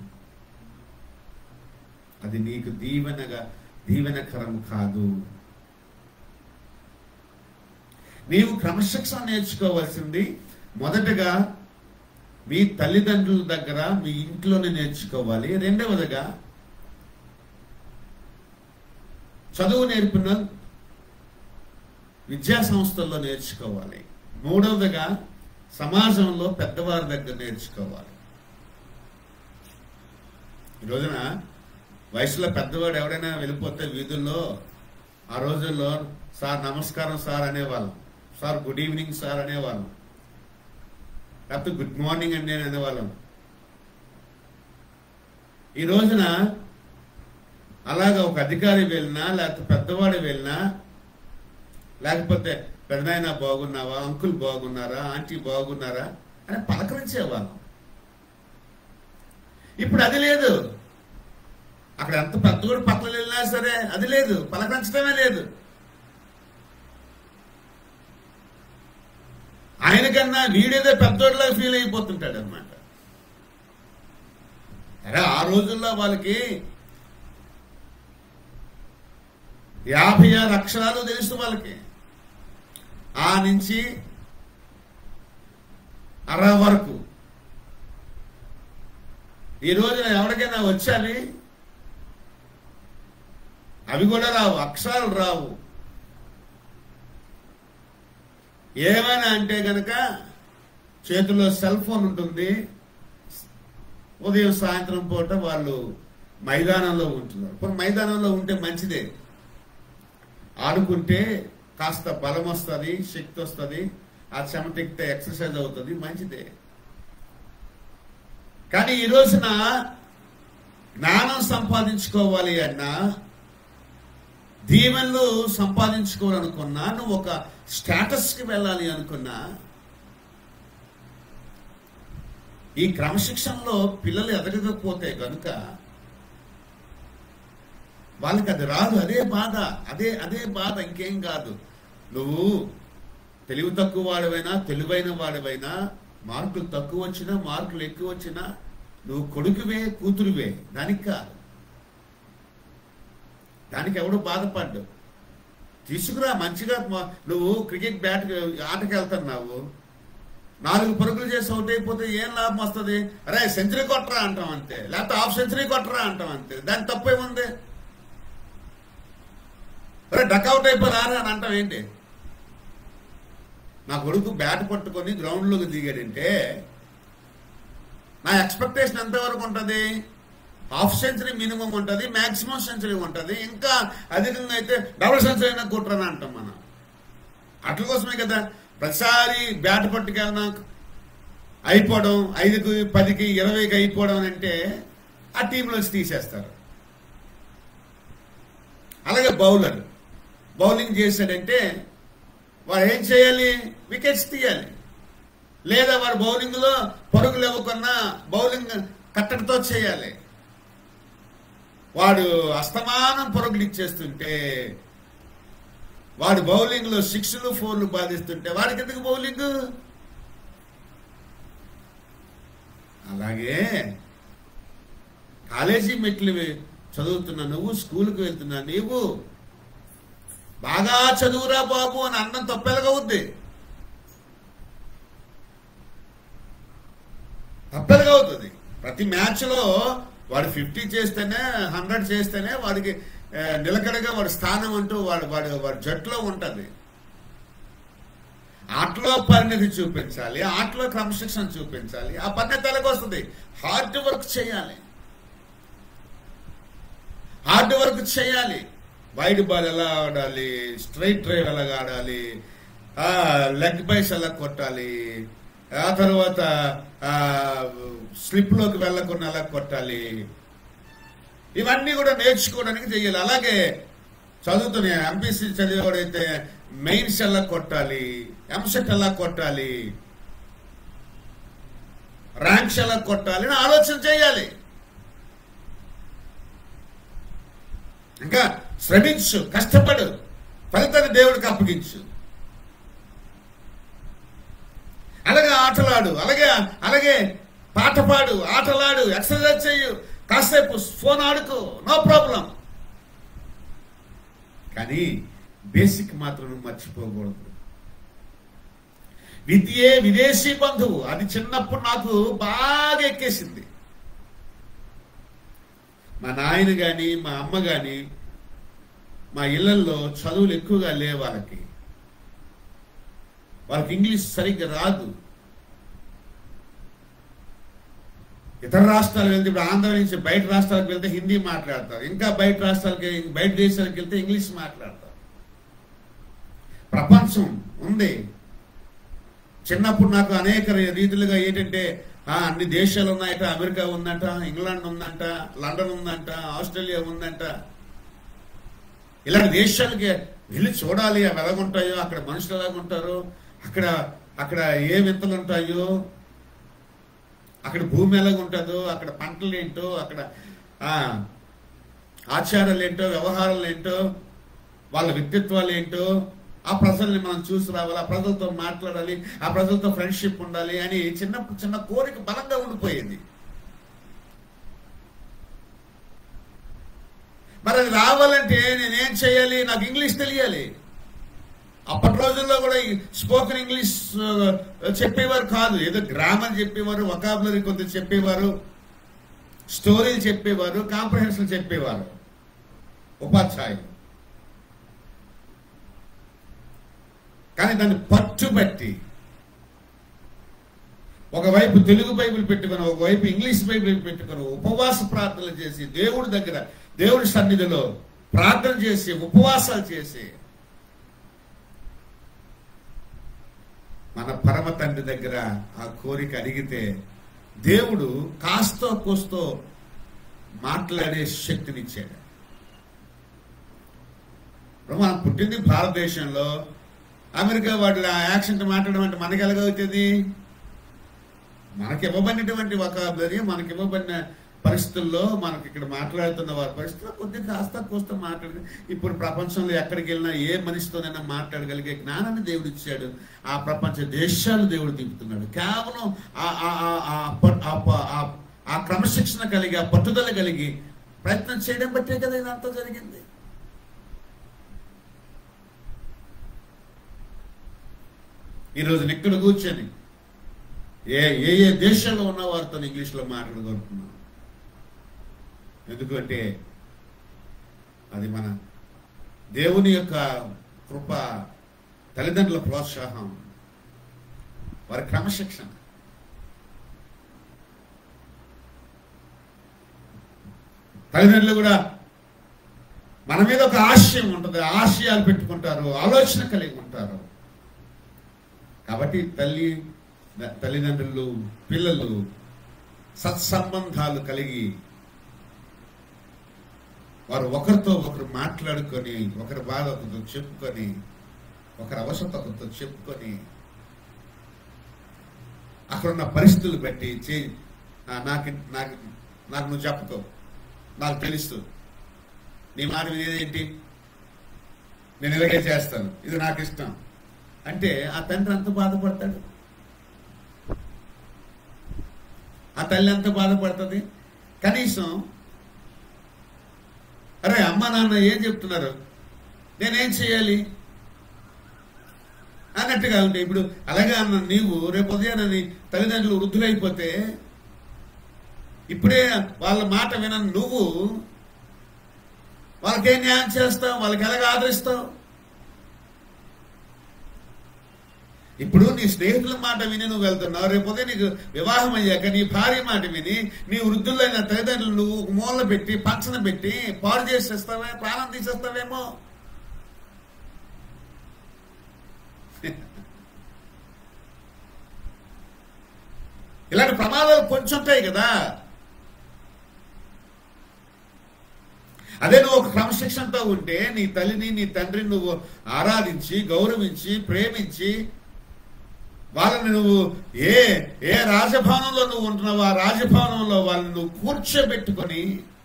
Speaker 1: అది నీకు దీవెనగా దీవెనకరం కాదు నీవు క్రమశిక్షణ నేర్చుకోవాల్సింది మొదటగా మీ తల్లిదండ్రుల దగ్గర మీ ఇంట్లోనే నేర్చుకోవాలి రెండవదిగా చదువు నేర్పిన విద్యా సంస్థల్లో నేర్చుకోవాలి మూడవదిగా సమాజంలో పెద్దవారి దగ్గర నేర్చుకోవాలి ఈ రోజున వయసులో పెద్దవాడు ఎవడైనా వెళ్ళిపోతే వీధుల్లో ఆ రోజుల్లో సార్ నమస్కారం సార్ అనేవాళ్ళం సార్ గుడ్ ఈవినింగ్ సార్ అనేవాళ్ళం లేకపోతే గుడ్ మార్నింగ్ అండి అని అనేవాళ్ళం ఈ రోజున అలాగా ఒక అధికారి వెళ్ళినా లేకపోతే పెద్దవాడు వెళ్ళినా లేకపోతే పెద్దనాయన బాగున్నావా అంకుల్ బాగున్నారా ఆంటీ బాగున్నారా అని పలకరించేవాళ్ళం ఇప్పుడు అది లేదు అక్కడ ఎంత పెద్దవాడు పక్కన వెళ్ళినా సరే అది లేదు పలకరించడమే లేదు ఆయనకన్నా వీడేదో పెద్దోడిలాగా ఫీల్ అయిపోతుంటాడు అనమాట అరే ఆ రోజుల్లో వాళ్ళకి యాభై ఆరు అక్షరాలు తెలుసు వాళ్ళకి ఆ నుంచి అర వరకు ఈ రోజున ఎవరికైనా వచ్చావి అవి కూడా రావు అక్షరాలు రావు ఏమైనా అంటే గనక చేతిలో సెల్ ఫోన్ ఉంటుంది ఉదయం సాయంత్రం పూట వాళ్ళు మైదానంలో ఉంటున్నారు ఇప్పుడు మైదానంలో ఉంటే మంచిదే ఆడుకుంటే కాస్త బలం వస్తుంది శక్తి వస్తుంది ఆ చెమటెక్కితే ఎక్సర్సైజ్ అవుతుంది మంచిదే కానీ ఈ రోజున జ్ఞానం సంపాదించుకోవాలి అన్నా దీవెనలు సంపాదించుకోవాలనుకున్నా నువ్వు ఒక స్టేటస్కి వెళ్ళాలి అనుకున్నా ఈ క్రమశిక్షణలో పిల్లలు ఎదగకపోతే కనుక వాళ్ళకి అది రాదు అదే బాధ అదే అదే బాధ ఇంకేం కాదు నువ్వు తెలివి తక్కువ వాడివైనా తెలివైన వాడివైనా మార్కులు తక్కువ వచ్చినా మార్కులు ఎక్కువ వచ్చినా నువ్వు కొడుకువే కూతురువే దానికి కాదు దానికి ఎవడు బాధపడ్డు తీసుకురా మంచిగా మ- నువ్వు క్రికెట్ బ్యాట్ ఆటకి వెళ్తున్నావు నాలుగు పరుగులు చేసి అవుట్ అయిపోతే ఏం లాభం వస్తుంది అరే సెంచరీ కొట్టరా అంటాం అంతే లేకపోతే హాఫ్ సెంచరీ కొట్టరా అంటాం అంతే దాని తప్పేముంది అరే డక్అవుట్ అయిపోయారా అని అంటాం ఏంటి నా కొడుకు బ్యాట్ పట్టుకొని గ్రౌండ్లోకి దిగాడంటే నా ఎక్స్పెక్టేషన్ ఎంతవరకు ఉంటుంది హాఫ్ సెంచరీ మినిమం ఉంటుంది మాక్సిమం సెంచరీ ఉంటుంది ఇంకా అధికంగా అయితే డబుల్ సెంచరీ అయినా కొట్టరని అంటాం మనం అట్ల కోసమే కదా ప్రతిసారి బ్యాట్ పట్టుకెళ్ళినా అయిపోవడం ఐదుకి పదికి ఇరవైకి అయిపోవడం అని అంటే ఆ టీంలోంచి తీసేస్తారు అలాగే బౌలర్ బౌలింగ్ చేశాడంటే వాడు ఏం చేయాలి వికెట్స్ తీయాలి లేదా వాడు బౌలింగ్ లో పరుగులు ఇవ్వకున్నా బౌలింగ్ కట్టడితో చేయాలి వాడు అస్తమానం పరుగులు ఇచ్చేస్తుంటే వాడు బౌలింగ్ లో సిక్స్లు ఫోర్లు బాధిస్తుంటే వాడికి ఎందుకు బౌలింగ్ అలాగే కాలేజీ మెట్లు చదువుతున్నా నువ్వు స్కూల్కి వెళ్తున్నా నీవు బాగా చదువురా బాబు అని అన్నం తప్పెలగా ఉంది తప్పెలగా అవుతుంది ప్రతి మ్యాచ్ లో వాడు ఫిఫ్టీ చేస్తేనే హండ్రెడ్ చేస్తేనే వాడికి ఆ, నిలకడగా వాడి స్థానం అంటూ వాడు వాడు వాడి జట్టులో ఉంటది ఆ ఆటలో పరిణతి చూపించాలి ఆటలో క్రమశిక్షణ చూపించాలి ఆ పరిణతి ఎలాగ వస్తుంది హార్డ్ వర్క్ చేయాలి హార్డ్ వర్క్ చేయాలి వైడ్ బాల్ ఎలా ఆడాలి స్ట్రైట్ డ్రైవ్ ఎలా ఆడాలి ఆ లెగ్ బైస్ ఎలా కొట్టాలి ఆ తర్వాత ఆ స్లిప్ లోకి వెళ్ళకుండా ఎలా కొట్టాలి ఇవన్నీ కూడా నేర్చుకోవడానికి చెయ్యాలి అలాగే చదువుతున్న ఎంపీసీ చదివేవాడైతే మెయిన్స్ ఎలా కొట్టాలి ఎంసెట్ ఎలా కొట్టాలి ర్యాంక్స్ ఎలా కొట్టాలి అని ఆలోచన చేయాలి ఇంకా శ్రమించు కష్టపడు ఫలితాన్ని దేవుడికి అప్పగించు అలాగే ఆటలాడు అలాగే అలాగే పాట పాడు ఆటలాడు ఎక్సర్సైజ్ చేయు కాసేపు ఫోన్ ఆడుకో నో ప్రాబ్లం కానీ బేసిక్ మాత్రం నువ్వు మర్చిపోకూడదు విద్యే విదేశీ బంధువు అది చిన్నప్పుడు నాకు బాగా ఎక్కేసింది మా నాయన గాని మా అమ్మ గాని మా ఇళ్లలో చదువులు ఎక్కువగా లేవు వాళ్ళకి వాళ్ళకి ఇంగ్లీష్ సరిగ్గా రాదు ఇతర రాష్ట్రాలు వెళ్తే ఇప్పుడు ఆంధ్ర నుంచి బయట రాష్ట్రాలకు వెళ్తే హిందీ మాట్లాడతారు ఇంకా బయట రాష్ట్రాలకి బయట దేశాలకు వెళ్తే ఇంగ్లీష్ మాట్లాడతారు ప్రపంచం ఉంది చిన్నప్పుడు నాకు అనేక రీతిలుగా ఏంటంటే ఆ, అన్ని దేశాలు ఉన్నాయట అమెరికా ఉందంట ఇంగ్లాండ్ ఉందంట లండన్ ఉందంట ఆస్ట్రేలియా ఉందంట ఇలాంటి దేశాలకి వెళ్ళి చూడాలి అవి ఎలాగుంటాయో అక్కడ మనుషులు ఎలాగుంటారు అక్కడ అక్కడ ఏ వింతలు ఉంటాయో అక్కడ భూమి ఎలాగుంటుందో అక్కడ పంటలు ఏంటో అక్కడ ఆ ఆచారాలు ఏంటో వ్యవహారాలు ఏంటో వాళ్ళ వ్యక్తిత్వాలు ఏంటో ఆ ప్రజల్ని మనం చూసి రావాలి ఆ ప్రజలతో మాట్లాడాలి ఆ ప్రజలతో ఫ్రెండ్షిప్ ఉండాలి అని చిన్న చిన్న కోరిక బలంగా ఉండిపోయింది మరి అది రావాలంటే నేనేం చేయాలి నాకు ఇంగ్లీష్ తెలియాలి అప్పటి రోజుల్లో కూడా స్పోకెన్ ఇంగ్లీష్ ఆ, చెప్పేవారు కాదు ఏదో గ్రామర్ చెప్పేవారు వకాబులరీ కొంత చెప్పేవారు స్టోరీలు చెప్పేవారు కాంప్రహెన్షన్ చెప్పేవారు ఉపాధ్యాయులు కానీ దాన్ని పట్టుబట్టి ఒకవైపు తెలుగు బైబిల్ పెట్టుకుని ఒకవైపు ఇంగ్లీష్ బైబిల్ పెట్టుకుని ఉపవాస ప్రార్థనలు చేసి దేవుడి దగ్గర దేవుడి సన్నిధిలో ప్రార్థన చేసి ఉపవాసాలు చేసి మన పరమ తండ్రి దగ్గర ఆ కోరిక అడిగితే దేవుడు కాస్తో కోస్తో మాట్లాడే శక్తినిచ్చాడు ఇప్పుడు మనం పుట్టింది భారతదేశంలో అమెరికా వాటి యాక్సెంట్ మాట్లాడడం అంటే మనకి ఎలాగవుతుంది మనకి ఇవ్వబడినటువంటి వకాబులరీ మనకి ఇవ్వబడిన పరిస్థితుల్లో మనకి ఇక్కడ మాట్లాడుతున్న వారి పరిస్థితుల్లో కొద్దిగా కాస్త కోస్త మాట్లాడి ఇప్పుడు ప్రపంచంలో ఎక్కడికి వెళ్ళినా ఏ మనిషితోనైనా మాట్లాడగలిగే జ్ఞానాన్ని దేవుడు ఇచ్చాడు ఆ ప్రపంచ దేశాలు దేవుడు దింపుతున్నాడు కేవలం ఆ- ఆ- ఆ- ఆ ప- ఆ ప- ఆ- ఆ క్రమశిక్షణ కలిగి ఆ పట్టుదల కలిగి ప్రయత్నం చేయడం బట్టే కదా ఇదంతా జరిగింది ఈరోజు ఇక్కడ కూర్చొని ఏ ఏ ఏ దేశాల్లో ఉన్న వారితో ఇంగ్లీష్లో మాట్లాడగలుగుతున్నాం ఎందుకంటే అది మన దేవుని యొక్క కృప తల్లిదండ్రుల ప్రోత్సాహం వారి క్రమశిక్షణ తల్లిదండ్రులు కూడా మన మీద ఒక ఆశయం ఉంటుంది ఆశయాలు పెట్టుకుంటారు ఆలోచన కలిగి ఉంటారు కాబట్టి తల్లి తల్లిదండ్రులు పిల్లలు సత్సంబంధాలు కలిగి వారు ఒకరితో ఒకరు మాట్లాడుకొని ఒకరి బాధ ఒకరితో చెప్పుకొని ఒకరి అవసరం ఒకరితో చెప్పుకొని అక్కడున్న పరిస్థితులు బట్టి చే ఆ, నాకు నాకు నాకు నువ్వు చెప్పుకో నాకు తెలుసు నీ మాట వినేదేంటి నేను ఇలాగే చేస్తాను ఇది నాకు ఇష్టం అంటే ఆ తండ్రి అంత బాధపడతాడు ఆ తల్లి ఎంత బాధపడుతుంది కనీసం అరే అమ్మ నాన్న ఏం చెప్తున్నారు నేనేం చేయాలి అన్నట్టుగా ఉంటే ఇప్పుడు అలాగే అన్న నీవు రేపు ఉదయాన్న నీ తల్లిదండ్రులు వృద్ధులైపోతే ఇప్పుడే వాళ్ళ మాట వినని నువ్వు వాళ్ళకేం న్యాయం చేస్తావు వాళ్ళకి ఎలాగ ఆదరిస్తావు ఇప్పుడు నీ స్నేహితుల మాట విని నువ్వు వెళ్తున్నావు రేపోతే నీకు వివాహం అయ్యాక నీ భార్య మాట విని నీ వృద్ధులైన తల్లిదండ్రులు నువ్వు ఒక మూల పెట్టి పచ్చన పెట్టి పాడు చేసేస్తావే ప్రాణం తీసేస్తావేమో ఇలాంటి ప్రమాదాలు కొంచెం ఉంటాయి కదా అదే నువ్వు ఒక క్రమశిక్షణతో ఉంటే నీ తల్లిని నీ తండ్రిని నువ్వు ఆరాధించి గౌరవించి ప్రేమించి వాళ్ళని నువ్వు ఏ ఏ రాజభవనంలో నువ్వు ఉంటున్నావు ఆ రాజభవనంలో వాళ్ళని నువ్వు కూర్చోబెట్టుకొని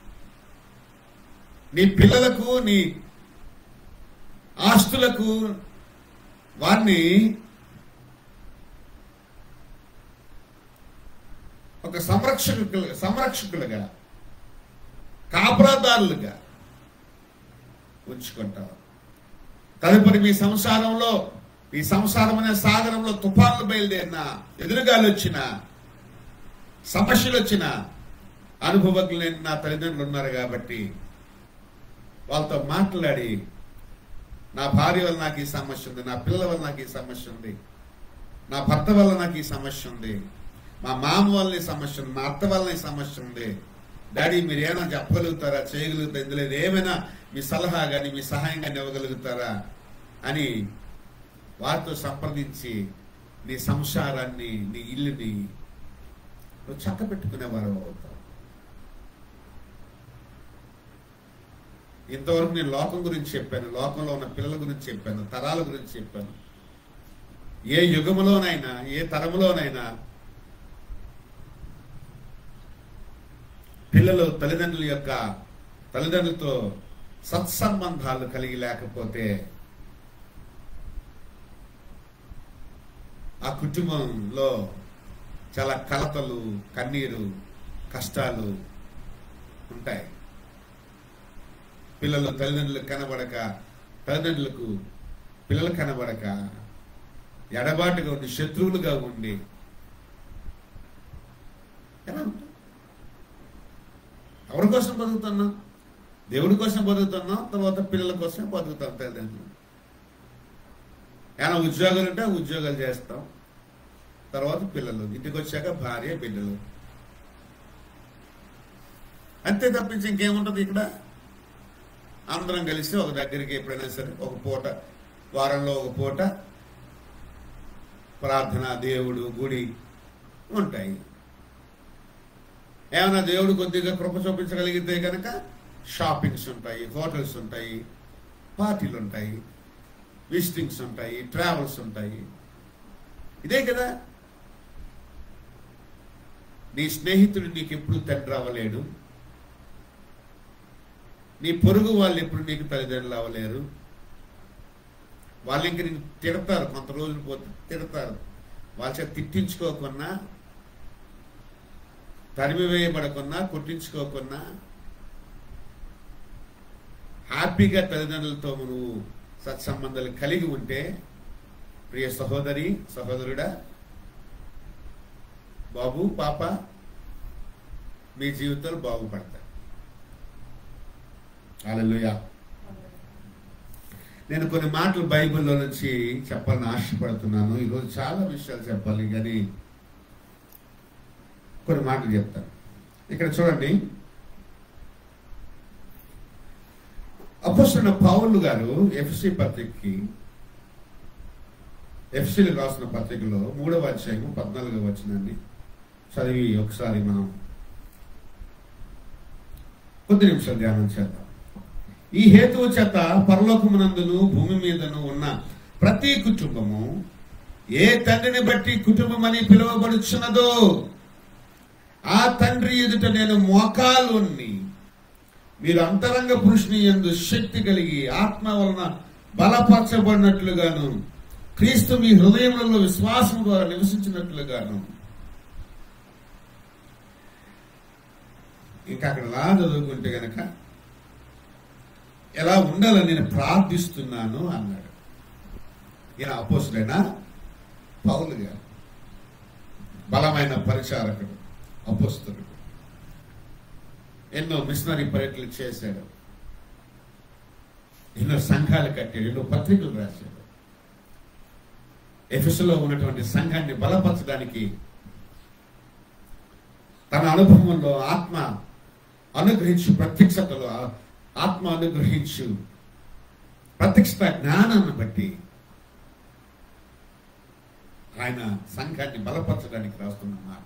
Speaker 1: నీ పిల్లలకు నీ ఆస్తులకు వారిని ఒక సంరక్షకులు సంరక్షకులుగా కాపురాదారులుగా ఉంచుకుంటావు తదుపరి మీ సంసారంలో ఈ సంసారం అనే సాగరంలో తుఫాన్లు బయలుదేరిన ఎదురుగాలు వచ్చిన సమస్యలు వచ్చిన అనుభవజ్ఞులైన నా తల్లిదండ్రులు ఉన్నారు కాబట్టి వాళ్ళతో మాట్లాడి నా భార్య వల్ల నాకు ఈ సమస్య ఉంది నా పిల్లల వల్ల నాకు ఈ సమస్య ఉంది నా భర్త వల్ల నాకు ఈ సమస్య ఉంది మా మామ వల్ల ఈ సమస్య ఉంది మా అత్త వల్ల ఈ సమస్య ఉంది డాడీ మీరు ఏమైనా చెప్పగలుగుతారా చేయగలుగుతారా ఇందులో ఏమైనా మీ సలహా కానీ మీ సహాయం కానీ ఇవ్వగలుగుతారా అని వారితో సంప్రదించి నీ సంసారాన్ని నీ ఇల్లుని నువ్వు చక్క పెట్టుకునేవారు అవుతావు ఇంతవరకు నేను లోకం గురించి చెప్పాను లోకంలో ఉన్న పిల్లల గురించి చెప్పాను తరాల గురించి చెప్పాను ఏ యుగములోనైనా ఏ తరములోనైనా పిల్లలు తల్లిదండ్రుల యొక్క తల్లిదండ్రులతో సత్సంబంధాలు కలిగి లేకపోతే ఆ కుటుంబంలో చాలా కలతలు కన్నీరు కష్టాలు ఉంటాయి పిల్లలు తల్లిదండ్రులకు కనబడక తల్లిదండ్రులకు పిల్లలు కనబడక ఎడబాటుగా ఉండి శత్రువులుగా ఉండి ఎలా ఉంటుంది ఎవరి కోసం బతుకుతున్నాం దేవుడి కోసం బతుకుతున్నాం తర్వాత పిల్లల కోసం బతుకుతాం తల్లిదండ్రులు ఏమైనా ఉద్యోగాలు ఉంటే ఆ ఉద్యోగాలు చేస్తాం తర్వాత పిల్లలు ఇంటికి వచ్చాక భార్య బిడ్డలు అంతే తప్పించి ఇంకేముంటుంది ఇక్కడ అందరం కలిసి ఒక దగ్గరికి ఎప్పుడైనా సరే ఒక పూట వారంలో ఒక పూట ప్రార్థన దేవుడు గుడి ఉంటాయి ఏమైనా దేవుడు కొద్దిగా కృప చూపించగలిగితే కనుక షాపింగ్స్ ఉంటాయి హోటల్స్ ఉంటాయి పార్టీలు ఉంటాయి విజిటింగ్స్ ఉంటాయి ట్రావెల్స్ ఉంటాయి ఇదే కదా నీ స్నేహితుడు నీకు ఎప్పుడు తండ్రి అవ్వలేడు నీ పొరుగు వాళ్ళు ఎప్పుడు నీకు తల్లిదండ్రులు అవ్వలేరు వాళ్ళు ఇంక నీకు తిడతారు కొంత రోజులు పోతే తిడతారు వాళ్ళ చేత తిట్టించుకోకున్నా తరిమి వేయబడకున్నా కొట్టించుకోకున్నా హ్యాపీగా తల్లిదండ్రులతో నువ్వు సత్సంబంధాలు కలిగి ఉంటే ప్రియ సహోదరి సహోదరుడా బాబు పాప మీ జీవితాలు బాగుపడతాయి హల్లెలూయా నేను కొన్ని మాటలు బైబిల్లో నుంచి చెప్పాలని ఆశపడుతున్నాను ఈరోజు చాలా విషయాలు చెప్పాలి కానీ కొన్ని మాటలు చెప్తాను ఇక్కడ చూడండి అపోస్తున్న పౌలు గారు ఎఫ్సి పత్రికకి ఎఫ్సీలు రాసిన పత్రికలో మూడవ అధ్యాయం పద్నాలుగో వచ్చినండి చదివి ఒకసారి మనం కొద్ది నిమిషాలు ధ్యానం చేద్దాం ఈ హేతువు చేత పరలోకమునందును భూమి మీదను ఉన్న ప్రతి కుటుంబము ఏ తండ్రిని బట్టి కుటుంబం అని పిలువబడుచున్నదో ఆ తండ్రి ఎదుట నేను మోకాలుని మీరు అంతరంగ పురుషుని ఎందు శక్తి కలిగి ఆత్మ వలన బలపరచబడినట్లుగాను క్రీస్తు మీ హృదయములలో విశ్వాసం ద్వారా నివసించినట్లుగాను ఇంకా అక్కడ లా చదువుకుంటే గనక ఎలా ఉండాలని నేను ప్రార్థిస్తున్నాను అన్నాడు ఈయన అపోసుడైనా పౌలు గారు బలమైన పరిచారకుడు అపోస్తుడు ఎన్నో మిషనరీ పర్యటనలు చేశాడు ఎన్నో సంఘాలు కట్టాడు ఎన్నో పత్రికలు రాశాడు ఎఫెసులో ఉన్నటువంటి సంఘాన్ని బలపరచడానికి తన అనుభవంలో ఆత్మ అనుగ్రహించు ప్రత్యక్షతలో ఆ- ఆత్మ అనుగ్రహించు ప్రత్యక్షత జ్ఞానాన్ని బట్టి ఆయన సంఘాన్ని బలపరచడానికి రాస్తున్న మాట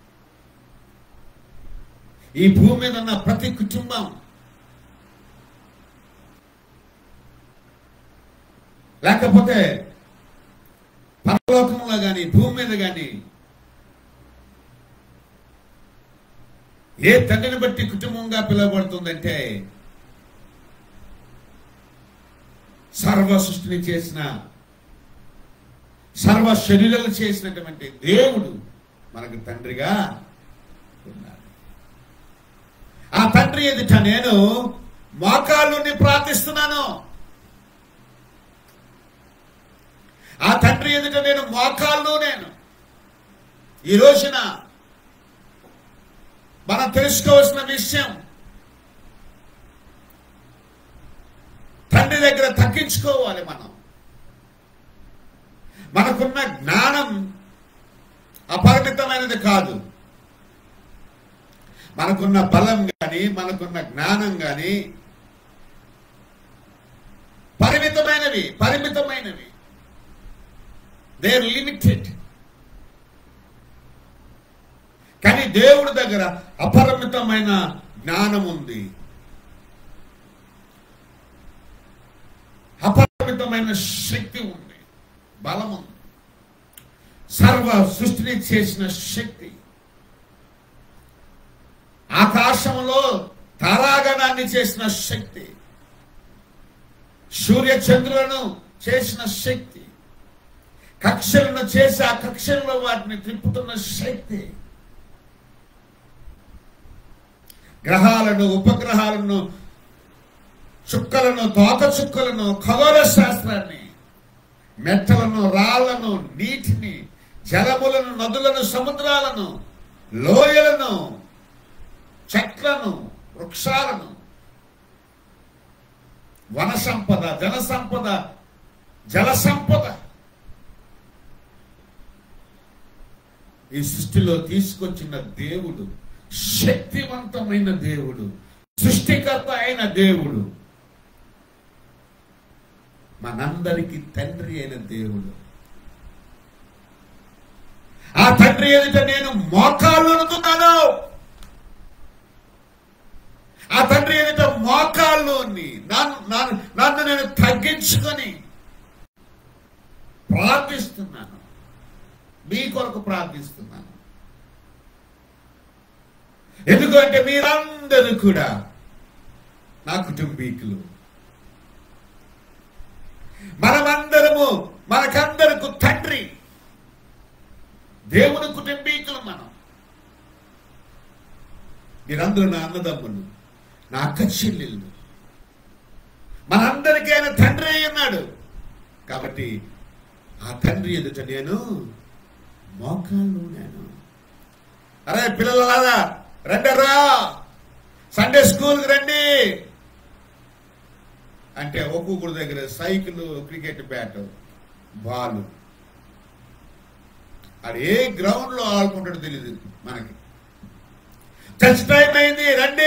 Speaker 1: ఈ భూమి మీద ఉన్న ప్రతి కుటుంబం లేకపోతే పరలోకంలో కానీ భూమి మీద కానీ ఏ తండ్రిని బట్టి కుటుంబంగా పిలువబడుతుందంటే సర్వ సృష్టిని చేసిన సర్వ శరీరాలు చేసినటువంటి దేవుడు మనకు తండ్రిగా ఉన్నాడు ఆ తండ్రి ఎదుట నేను మోకాళ్ళుని ప్రార్థిస్తున్నాను ఆ తండ్రి ఎదుట నేను మోకాళ్ళు నేను ఈ రోజున మనం తెలుసుకోవాల్సిన విషయం తండ్రి దగ్గర తగ్గించుకోవాలి మనం మనకున్న జ్ఞానం అపరిమితమైనది కాదు మనకున్న బలం కానీ మనకున్న జ్ఞానం కానీ పరిమితమైనవి పరిమితమైనవి దే లిమిటెడ్ కానీ దేవుడి దగ్గర అపరిమితమైన జ్ఞానం ఉంది అపరిమితమైన శక్తి ఉంది బలం ఉంది సర్వ సృష్టిని చేసిన శక్తి ఆకాశంలో తారాగణాన్ని చేసిన శక్తి సూర్య చంద్రులను చేసిన శక్తి కక్షలను చేసి ఆ కక్షల్లో వాటిని తిప్పుతున్న శక్తి గ్రహాలను ఉపగ్రహాలను చుక్కలను తోక చుక్కలను ఖగోళ శాస్త్రాన్ని మెట్టలను రాళ్లను నీటిని జలములను నదులను సముద్రాలను లోయలను చెట్లను వృక్షాలను వన సంపద జన సంపద జల సంపద ఈ సృష్టిలో తీసుకొచ్చిన దేవుడు శక్తివంతమైన దేవుడు సృష్టికర్త అయిన దేవుడు మనందరికి తండ్రి అయిన దేవుడు ఆ తండ్రి ఎదుట నేను మోకాళ్ళు అనుకున్నాను ఆ తండ్రి ఎదుట మోకాళ్ళుని నన్ను నన్ను- నన్ను నేను తగ్గించుకొని ప్రార్థిస్తున్నాను మీ కొరకు ప్రార్థిస్తున్నాను ఎందుకంటే మీరందరూ కూడా నా కుటుంబీకులు మనమందరము మనకందరకు తండ్రి దేవుని కుటుంబీకులు మనం మీరందరూ నా అన్నదమ్ములు నా అక్క చెల్లెళ్ళు మనందరికీ ఆయన తండ్రి అయి ఉన్నాడు కాబట్టి ఆ తండ్రి ఎదుట నేను మోకాళ్ళు నేను అరే పిల్లలారా రండరా సండే స్కూల్కి రండి అంటే ఒక్కొక్కడి దగ్గర సైకిల్ క్రికెట్ బ్యాట్ బాల్ అది ఏ గ్రౌండ్ లో ఆడుకుంటాడో తెలియదు మనకి టచ్ టైం అయింది రండి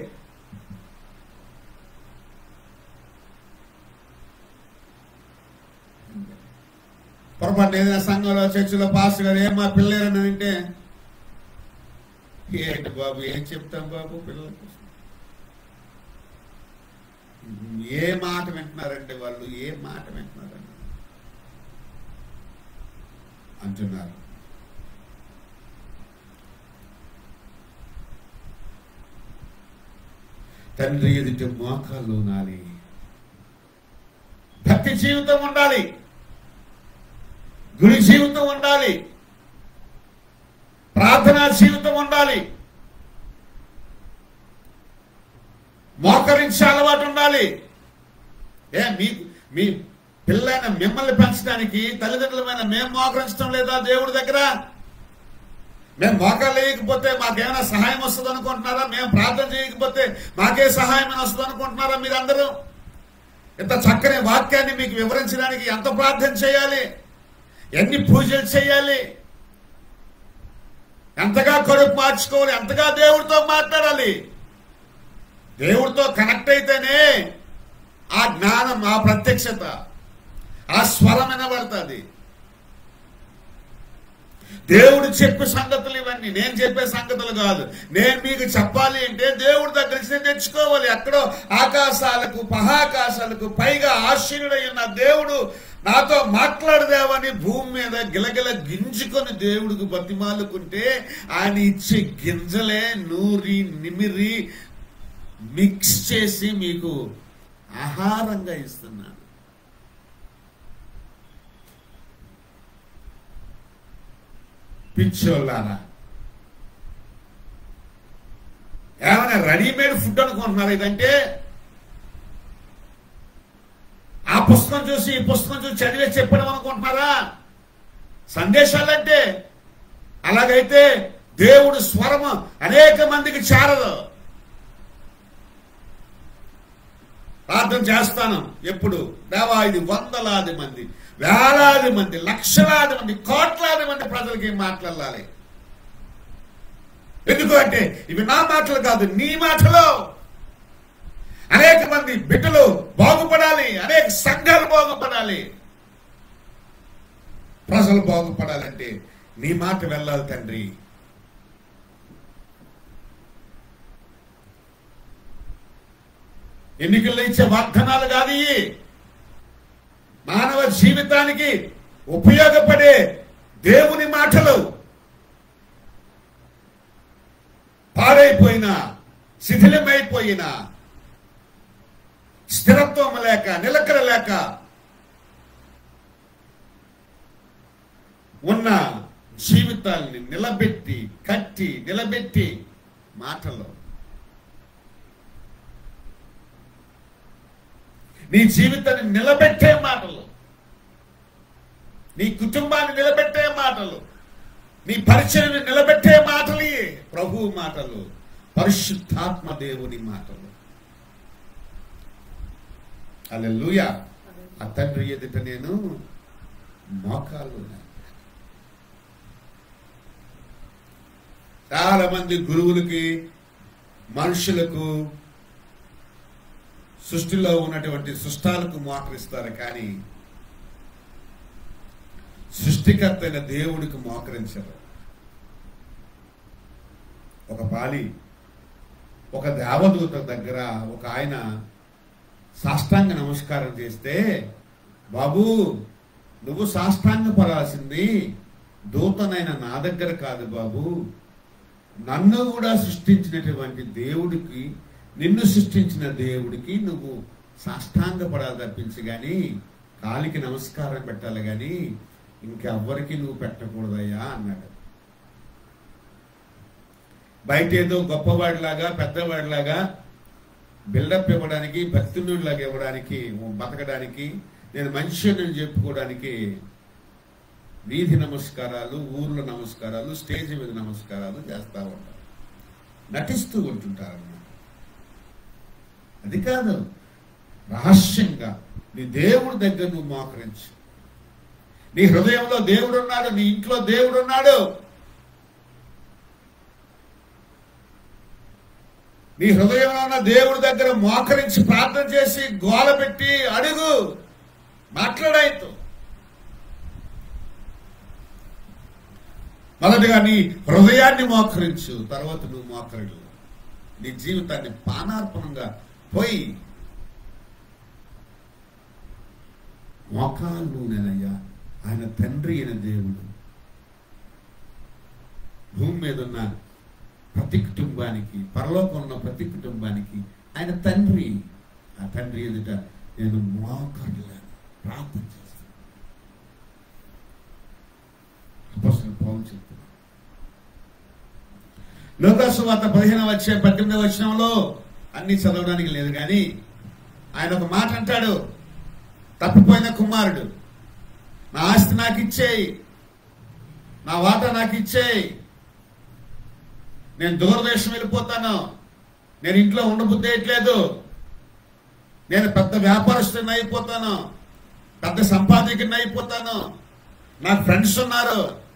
Speaker 1: పొరపాటు ఏదైనా సంఘంలో చర్చిలో పాస్ గారు ఏమా పిల్లలేరని అంటే ఏంటి బాబు ఏం చెప్తాం బాబు పిల్లల కోసం ఏ మాట వింటున్నారంటే వాళ్ళు ఏ మాట వింటున్నారండి అంటున్నారు తండ్రి ఎదుట మోకాళ్ళు నాలి భక్తి జీవితం ఉండాలి గురి జీవితం ఉండాలి ప్రార్థనా జీవితం ఉండాలి మోకరించే అలవాటు ఉండాలి ఏ మీ మీ పిల్లైన మిమ్మల్ని పెంచడానికి తల్లిదండ్రులమైన మేము మోకరించడం లేదా దేవుడి దగ్గర మేము మోకాలు వేయకపోతే మాకేమైనా సహాయం వస్తుంది అనుకుంటున్నారా మేము ప్రార్థన చేయకపోతే మాకే సహాయం వస్తుంది అనుకుంటున్నారా మీరందరూ ఇంత చక్కని వాక్యాన్ని మీకు వివరించడానికి ఎంత ప్రార్థన చేయాలి ఎన్ని పూజలు చేయాలి ఎంతగా కడుపు మార్చుకోవాలి ఎంతగా దేవుడితో మాట్లాడాలి దేవుడితో కనెక్ట్ అయితేనే ఆ జ్ఞానం ఆ ప్రత్యక్షత ఆ స్వరం వినబడుతుంది దేవుడు చెప్పే సంగతులు ఇవన్నీ నేను చెప్పే సంగతులు కాదు నేను మీకు చెప్పాలి అంటే దేవుడి దగ్గర నుంచి నేను తెచ్చుకోవాలి ఎక్కడో ఆకాశాలకు మహాకాశాలకు పైగా ఆశ్చర్యుడై ఉన్న దేవుడు నాతో మాట్లాడదేవని భూమి మీద గిలగిల గింజుకొని దేవుడికి బతిమాలుకుంటే ఆయన ఇచ్చే గింజలే నూరి నిమిరి మిక్స్ చేసి మీకు ఆహారంగా ఇస్తున్నాను పిచ్చోళ్ళారా ఏమైనా రెడీమేడ్ ఫుడ్ అనుకుంటున్నారు ఇదంటే ఆ పుస్తకం చూసి ఈ పుస్తకం చూసి చదివే చెప్పడం అనుకుంటున్నారా సందేశాలంటే అలాగైతే దేవుడు స్వరము అనేక మందికి చేరదు ప్రార్థన చేస్తాను ఎప్పుడు దేవా ఇది వందలాది మంది వేలాది మంది లక్షలాది మంది కోట్లాది మంది ప్రజలకి మాట్లాడాలి ఎందుకు అంటే ఇవి నా మాటలు కాదు నీ మాటలు అనేక మంది బిడ్డలు బాగుపడాలి అనేక సంఘాలు బాగుపడాలి ప్రజలు బాగుపడాలంటే నీ మాట వెళ్ళాలి తండ్రి ఎన్నికల్లో ఇచ్చే వాగ్దానాలు కాదు ఇవి. మానవ జీవితానికి ఉపయోగపడే దేవుని మాటలు పాడైపోయిన శిథిలమైపోయిన స్థిరత్వం లేక నిలకడ లేక ఉన్న జీవితాల్ని నిలబెట్టి కట్టి నిలబెట్టి మాటలు నీ జీవితాన్ని నిలబెట్టే మాటలు నీ కుటుంబాన్ని నిలబెట్టే మాటలు నీ పరిచయని నిలబెట్టే మాటలు ఇవి. ప్రభు మాటలు పరిశుద్ధాత్మ దేవుని మాటలు అల్లెలుయా ఆ తండ్రి ఎదుట నేను మోకాలు ఉన్నాయి. చాలా మంది గురువులకి మనుషులకు సృష్టిలో ఉన్నటువంటి సృష్టాలకు మోకరిస్తారు కానీ సృష్టికర్త అయిన దేవుడికి మోకరించరు ఒక పాలి ఒక దేవదూత దగ్గర ఒక ఆయన సాష్టాంగ నమస్కారం చేస్తే బాబు నువ్వు సాష్టాంగ పడాల్సింది దూతనైన నా దగ్గర కాదు బాబు నన్ను కూడా సృష్టించినటువంటి దేవుడికి నిన్ను సృష్టించిన దేవుడికి నువ్వు సాష్టాంగ పడాలి తప్పించి గాని కాలికి నమస్కారం పెట్టాలి గాని ఇంకెవ్వరికి నువ్వు పెట్టకూడదయ్యా అన్నాడు బయట ఏదో గొప్పవాడిలాగా పెద్దవాడిలాగా బిల్డప్ ఇవ్వడానికి భక్తునుడిలాగా ఇవ్వడానికి బతకడానికి నేను మనుష్యుని చెప్పుకోవడానికి వీధి నమస్కారాలు ఊర్లో నమస్కారాలు స్టేజ్ మీద నమస్కారాలు చేస్తా ఉంటారు నటిస్తూ ఉంటుంటారు అన్నమాట అది కాదు రహస్యంగా నీ దేవుడి దగ్గర నువ్వు మోకరించు నీ హృదయంలో దేవుడు ఉన్నాడు నీ ఇంట్లో దేవుడు ఉన్నాడు నీ హృదయంలో ఉన్న దేవుడి దగ్గర మోకరించి ప్రార్థన చేసి గోల పెట్టి అడుగు మాట్లాడాయితో మొదటిగా నీ హృదయాన్ని మోకరించు తర్వాత నువ్వు మోకరిల్లు నీ జీవితాన్ని పానార్పణంగా పోయి మోకాలు నేనయ్యా ఆయన తండ్రి అయిన దేవుడు భూమి మీద ఉన్న ప్రతి కుటుంబానికి పరలోకంలో ఉన్న ప్రతి కుటుంబానికి ఆయన తండ్రి ఆ తండ్రి ఎదుట నేను మోకరులను ప్రార్థన చేస్తాను అపోస్తలుడు పౌలు చెప్తున్నాడు లోకాసు వార్త పదిహేను వచ్చే పద్దెనిమిది వచనంలో అన్ని చదవడానికి లేదు కానీ ఆయన ఒక మాట అంటాడు తప్పిపోయిన కుమారుడు నా ఆస్తి నాకు ఇచ్చేయి నా వాటా నాకు ఇచ్చేయి నేను దూరదేశం వెళ్ళిపోతాను నేను ఇంట్లో ఉండబుద్ధి వేయట్లేదు నేను పెద్ద వ్యాపారస్తుని అయిపోతాను పెద్ద సంపాదకుని అయిపోతాను నాకు ఫ్రెండ్స్ ఉన్నారు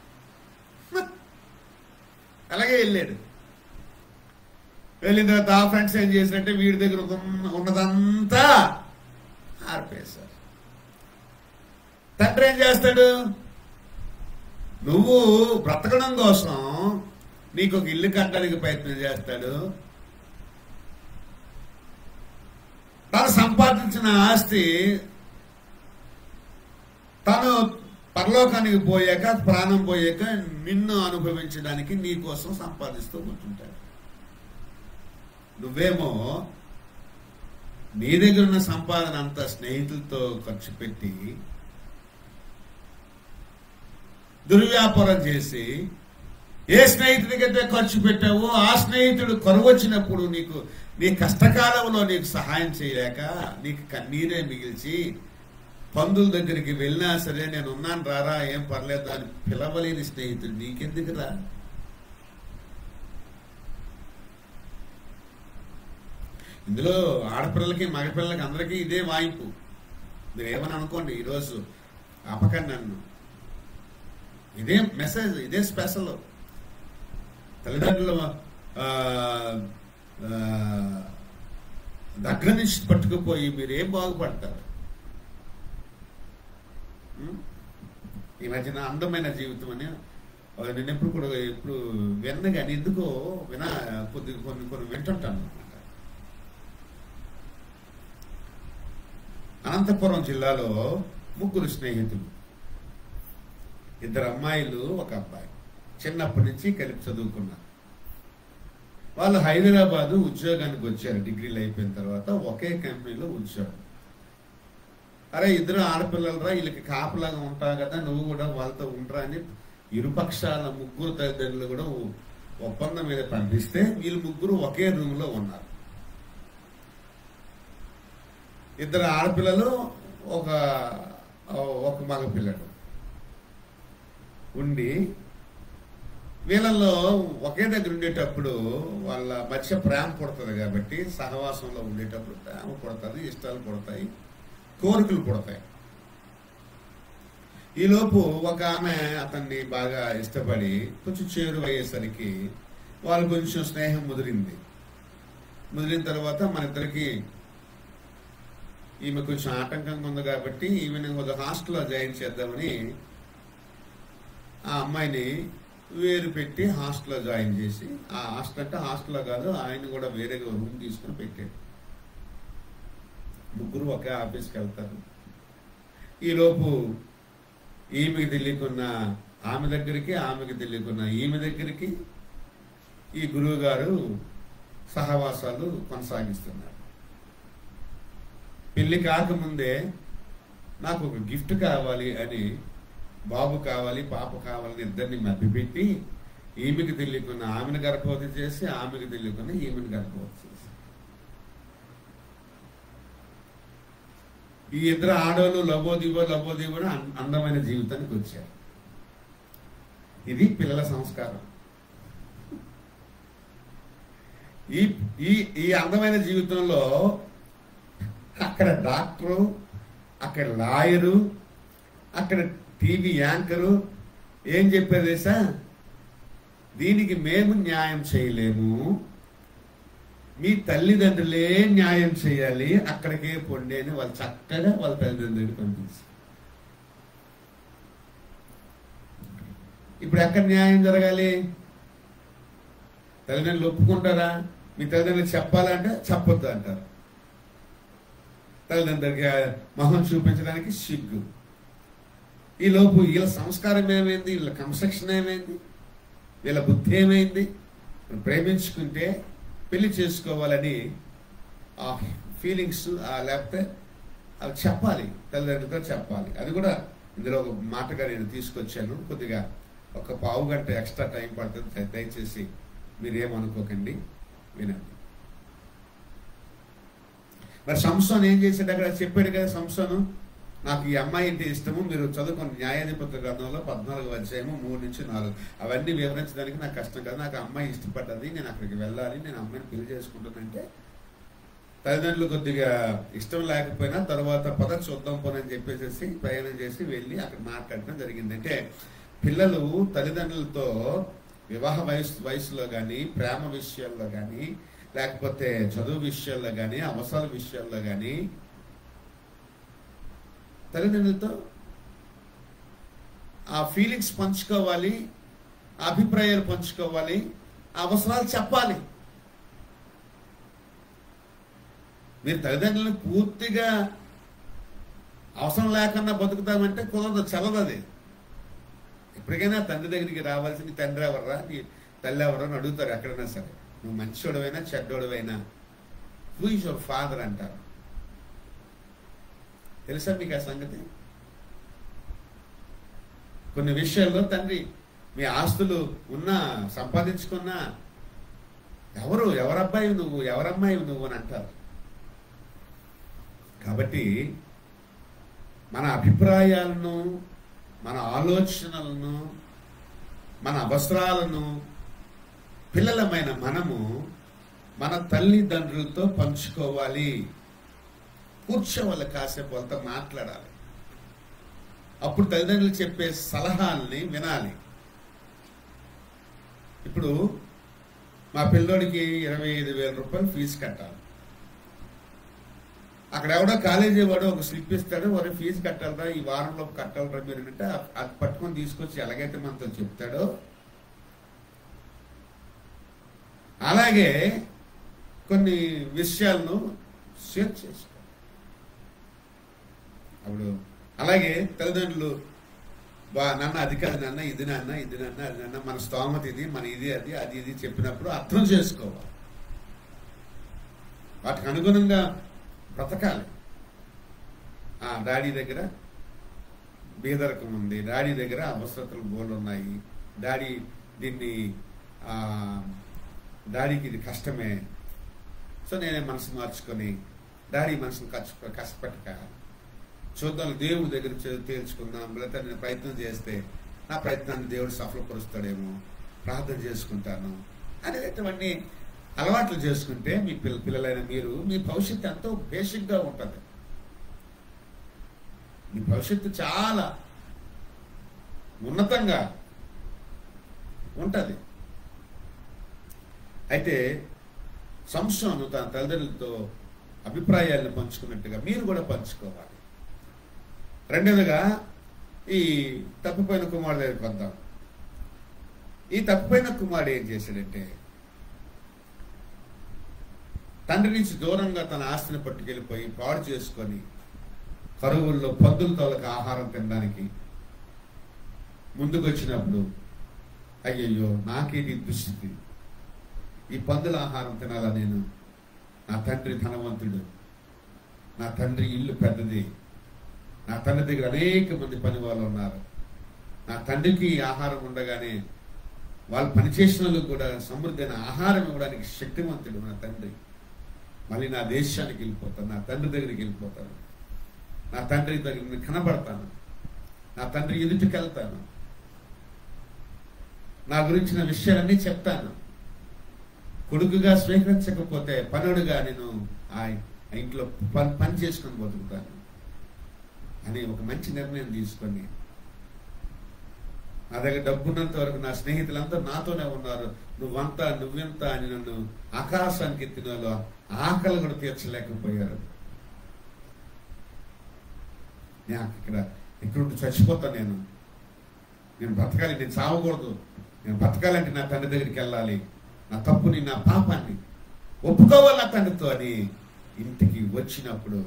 Speaker 1: అలాగే వెళ్ళాడు వెళ్ళిన తర్వాత ఆ ఫ్రెండ్స్ ఏం చేసినట్టే వీడి దగ్గర ఉన్న- ఉన్నదంతా ఆర్పేశారు తండ్రి ఏం చేస్తాడు నువ్వు బ్రతకడం కోసం నీకు ఒక ఇల్లు కట్టడానికి ప్రయత్నం చేస్తాడు తను సంపాదించిన ఆస్తి తను పరలోకానికి పోయాక ప్రాణం పోయాక నిన్ను అనుభవించడానికి నీ కోసం సంపాదిస్తూ కూర్చుంటాడు నువ్వేమో నీ దగ్గర ఉన్న సంపాదన అంతా స్నేహితులతో ఖర్చు పెట్టి దుర్వ్యాపారం చేసి ఏ స్నేహితుడికైతే ఖర్చు పెట్టావో ఆ స్నేహితుడు కరువు వచ్చినప్పుడు నీకు నీ కష్టకాలంలో నీకు సహాయం చేయలేక నీకు కన్నీరే మిగిల్చి పందుల దగ్గరికి వెళ్ళినా సరే నేను ఉన్నాను రారా ఏం పర్లేదు అని పిలవలేని స్నేహితుడు నీకెందుకురా ఇందులో ఆడపిల్లలకి మగపిల్లలకి అందరికీ ఇదే వాయింపు మీరు ఏమని అనుకోండి ఈరోజు ఆపకండి నన్ను ఇదే మెసేజ్ ఇదే స్పెషల్ తల్లిదండ్రుల ఆ, ఆ, దగ్గర నుంచి పట్టుకుపోయి మీరు ఏం బాగుపడతారు ఉం? ఈ మధ్యన అందమైన జీవితం అని ఆ, నేను ఎప్పుడు కూడా ఎప్పుడు విన్న కానీ ఎందుకో విన కొద్ది కొన్ని కొన్ని వింటుంటాను అనమాట అనంతపురం జిల్లాలో ముగ్గురు స్నేహితులు ఇద్దరు అమ్మాయిలు ఒక అబ్బాయి చిన్నప్పటి నుంచి కలిపి చదువుకున్నారు వాళ్ళు హైదరాబాదు ఉద్యోగానికి వచ్చారు డిగ్రీలు అయిపోయిన తర్వాత ఒకే కంపెనీలో ఉద్యోగం అరే ఇద్దరు ఆడపిల్లలరా వీళ్ళకి కాపలాగా ఉంటావు కదా నువ్వు కూడా వాళ్ళతో ఉండరా అని ఇరుపక్షాల ముగ్గురు తల్లిదండ్రులు కూడా ఒ- ఒప్పందం మీద పంపిస్తే వీళ్ళు ముగ్గురు ఒకే రూమ్ లో ఉన్నారు ఇద్దరు ఆడపిల్లలు ఒక ఒక మగ పిల్లడు ఉండి వీళ్ళల్లో ఒకే దగ్గర ఉండేటప్పుడు వాళ్ళ మధ్య ప్రేమ పుడుతుంది కాబట్టి సహవాసంలో ఉండేటప్పుడు ప్రేమ పుడుతుంది ఇష్టాలు పుడతాయి కోరికలు పుడతాయి ఈలోపు ఒక ఆమె అతన్ని బాగా ఇష్టపడి కొంచెం చేరువయ్యేసరికి వాళ్ళు కొంచెం స్నేహం ముదిరింది ముదిరిన తర్వాత మన ఇద్దరికి ఈమె కొంచెం ఆటంకంగా ఉంది కాబట్టి ఈమెను ఒక హాస్టల్లో జాయిన్ చేద్దామని ఆ అమ్మాయిని వేరు పెట్టి హాస్టల్లో జాయిన్ చేసి ఆ హాస్టల్ అంటే హాస్టల్లో కాదు ఆయన కూడా వేరేగా రూమ్ తీసుకుని పెట్టాడు ముగ్గురు ఒకే ఆఫీస్కి వెళ్తారు ఈలోపు ఈమెకి తెలియకున్న ఆమె దగ్గరికి ఆమెకి తెలియకున్న ఈమె దగ్గరికి ఈ గురువు గారు సహవాసాలు కొనసాగిస్తున్నారు పెళ్లి కాకముందే నాకు ఒక గిఫ్ట్ కావాలి అని బాబు కావాలి పాప కావాలని ఇద్దరిని మభ్యపెట్టి ఈమెకి తెలియకున్న ఆమెను గర్భవతి చేసి ఆమెకి తెలియకున్న ఈమెను గర్భవతి చేసి ఈ ఇద్దరు ఆడవాళ్ళు లబోదిబో లబోదిబో అన్- అందమైన జీవితానికి వచ్చారు ఇది పిల్లల సంస్కారం ఈ ఈ ఈ అందమైన జీవితంలో అక్కడ డాక్టరు అక్కడ లాయరు అక్కడ టీవీ యాంకరు ఏం చెప్పారు తెలుసా దీనికి మేము న్యాయం చేయలేము మీ తల్లిదండ్రులే న్యాయం చేయాలి అక్కడికే పొండి అని వాళ్ళు చక్కగా వాళ్ళ తల్లిదండ్రులకి పంపించారు ఇప్పుడు ఎక్కడ న్యాయం జరగాలి తల్లిదండ్రులు ఒప్పుకుంటారా మీ తల్లిదండ్రులు చెప్పాలంటే చెప్పొద్దు అంటారు తల్లిదండ్రులకి మొహం చూపించడానికి సిగ్గు ఈ లోపు వీళ్ళ సంస్కారం ఏమైంది వీళ్ళ కన్స్ట్రక్షన్ ఏమైంది వీళ్ళ బుద్ధి ఏమైంది ప్రేమించుకుంటే పెళ్లి చేసుకోవాలని ఆ ఫీలింగ్స్ లేకపోతే అవి చెప్పాలి తల్లిదండ్రులతో చెప్పాలి అది కూడా ఇందులో ఒక మాటగా నేను తీసుకొచ్చాను కొద్దిగా ఒక పావు గంట ఎక్స్ట్రా టైం పడుతుంది దయ- దయచేసి మీరేమనుకోకండి వినండి మరి సంసోన్ ఏం చేశాడు అక్కడ చెప్పాడు కదా సంసోను నాకు ఈ అమ్మాయి అంటే ఇష్టము మీరు చదువుకున్న న్యాయాధిపతి గ్రంథంలో పద్నాలుగు అధ్యాయము మూడు నుంచి నాలుగు అవన్నీ వివరించడానికి నాకు కష్టం కదా నాకు ఆ అమ్మాయి ఇష్టపడ్డది నేను అక్కడికి వెళ్ళాలి నేను అమ్మాయిని పెళ్లి చేసుకుంటానంటే తల్లిదండ్రులు కొద్దిగా ఇష్టం లేకపోయినా తర్వాత పద చూద్దాం పోనీ అని చెప్పేసి ప్రయాణం చేసి వెళ్ళి అక్కడ మాట్లాడటం జరిగింది అంటే పిల్లలు తల్లిదండ్రులతో వివాహ వయసు వయసులో కానీ ప్రేమ విషయాల్లో కానీ లేకపోతే చదువు విషయాల్లో కానీ అవసరాల విషయాల్లో కానీ తల్లిదండ్రులతో ఆ ఫీలింగ్స్ పంచుకోవాలి ఆ అభిప్రాయాలు పంచుకోవాలి ఆ అవసరాలు చెప్పాలి మీరు తల్లిదండ్రులను పూర్తిగా అవసరం లేకుండా బతుకుతామంటే కుదరదు చల్లదు అది ఎప్పటికైనా తండ్రి దగ్గరికి రావాల్సింది తండ్రి ఎవర్రా నీ తల్లి ఎవరో అని అడుగుతారు ఎక్కడైనా సరే నువ్వు మంచోడవైనా చెడ్డోడవైనా హూ ఇస్ యువర్ ఫాదర్ అంటారు తెలుసా మీకు ఆ సంగతి కొన్ని విషయాల్లో తండ్రి మీ ఆస్తులు ఉన్నా సంపాదించుకున్నా ఎవరు ఎవరబ్బాయి నువ్వు ఎవరమ్మాయి నువ్వు అని అంటారు కాబట్టి మన అభిప్రాయాలను మన ఆలోచనలను మన అవసరాలను పిల్లలమైన మనము మన తల్లిదండ్రులతో పంచుకోవాలి కూర్చోవాలి కాసేపు వాళ్ళతో మాట్లాడాలి అప్పుడు తల్లిదండ్రులు చెప్పే సలహాల్ని వినాలి ఇప్పుడు మా పిల్లోడికి ఇరవై ఐదు వేల రూపాయలు ఫీజు కట్టాలి అక్కడ ఎవడో కాలేజీ వాడు ఒక స్లిప్ ఇస్తాడు వారు ఫీజు కట్టాలరా ఈ వారంలో కట్టాలరా మీరు అంటే అది పట్టుకొని తీసుకొచ్చి ఎలాగైతే మనతో చెప్తాడో అలాగే కొన్ని విషయాలను షేర్ చేసుకో అప్పుడు అలాగే తల్లిదండ్రులు బా నాన్న అది కాదు నాన్న ఇది నాన్న ఇది నాన్న అది నాన్న మన స్తోమత ఇది మన ఇది అది అది ఇది చెప్పినప్పుడు అర్థం చేసుకోవాలి వాటికి అనుగుణంగా బ్రతకాలి ఆ డాడీ దగ్గర బీదరకం ఉంది డాడీ దగ్గర అవసరతలు బోర్డు ఉన్నాయి డాడీ దీన్ని ఆ, డాడీకి ఇది కష్టమే సో నేనే మనసు మార్చుకొని డాడీ మనసును ఖర్చు కష్టపెట్టక చూద్దాం దేవుడి దగ్గర చే- తేల్చుకుందాం లేకపోతే నేను ప్రయత్నం చేస్తే నా ప్రయత్నాన్ని దేవుడు సఫలపరుస్తాడేమో ప్రార్థన చేసుకుంటాను అనేటటువంటి అలవాట్లు చేసుకుంటే మీ పిల్ల పిల్లలైన మీరు మీ భవిష్యత్తు ఎంతో బేసిక్గా ఉంటుంది మీ భవిష్యత్తు చాలా ఉన్నతంగా ఉంటుంది అయితే సంశోను తన తల్లిదండ్రులతో అభిప్రాయాలను పంచుకున్నట్టుగా మీరు కూడా పంచుకోవాలి రెండవదిగా ఈ తప్పిపోయిన కుమారుడు దగ్గరికి వద్దాం ఈ తప్పిపోయిన కుమారుడు ఏం చేశాడంటే తండ్రి నుంచి దూరంగా తన ఆస్తిని పట్టుకెళ్ళిపోయి పాడు చేసుకొని కరువుల్లో పందుల తోలకు ఆహారం తినడానికి ముందుకు వచ్చినప్పుడు అయ్యయ్యో నాకేది దుస్థితి ఈ పందుల ఆహారం తినాలా నేను నా తండ్రి ధనవంతుడు నా తండ్రి ఇల్లు పెద్దది నా తండ్రి దగ్గర అనేక మంది పని వాళ్ళు ఉన్నారు నా తండ్రికి ఈ ఆహారం ఉండగానే వాళ్ళు పనిచేసిన వాళ్ళకు కూడా సమృద్ధి అయిన ఆహారం ఇవ్వడానికి శక్తివంతుడు నా తండ్రి మళ్ళీ నా దేశానికి వెళ్ళిపోతాను నా తండ్రి దగ్గరికి వెళ్ళిపోతాను నా తండ్రి దగ్గర నేను కనబడతాను నా తండ్రి ఎదుటికి వెళ్తాను నా గురించిన విషయాలన్నీ చెప్తాను కొడుకుగా స్వీకరించకపోతే పనుడుగా నేను ఆ ఇంట్లో పని పని చేసుకొని బతుకుతాను అని ఒక మంచి నిర్ణయం తీసుకొని నా దగ్గర డబ్బున్నంత వరకు నా స్నేహితులంతా నాతోనే ఉన్నారు నువ్వంతా నువ్వెంత అని నన్ను ఆకాశానికి ఎత్తిన వాళ్ళు ఆకలి కూడా తీర్చలేకపోయారు నేను ఇక్కడ ఇక్కడ ఉండి చచ్చిపోతా నేను నేను బ్రతకాలి నేను చావకూడదు నేను బ్రతకాలంటే నా తండ్రి దగ్గరికి వెళ్ళాలి నా తప్పుని నా పాపాన్ని ఒప్పుకోవాలి నా తండ్రితో అని ఇంటికి వచ్చినప్పుడు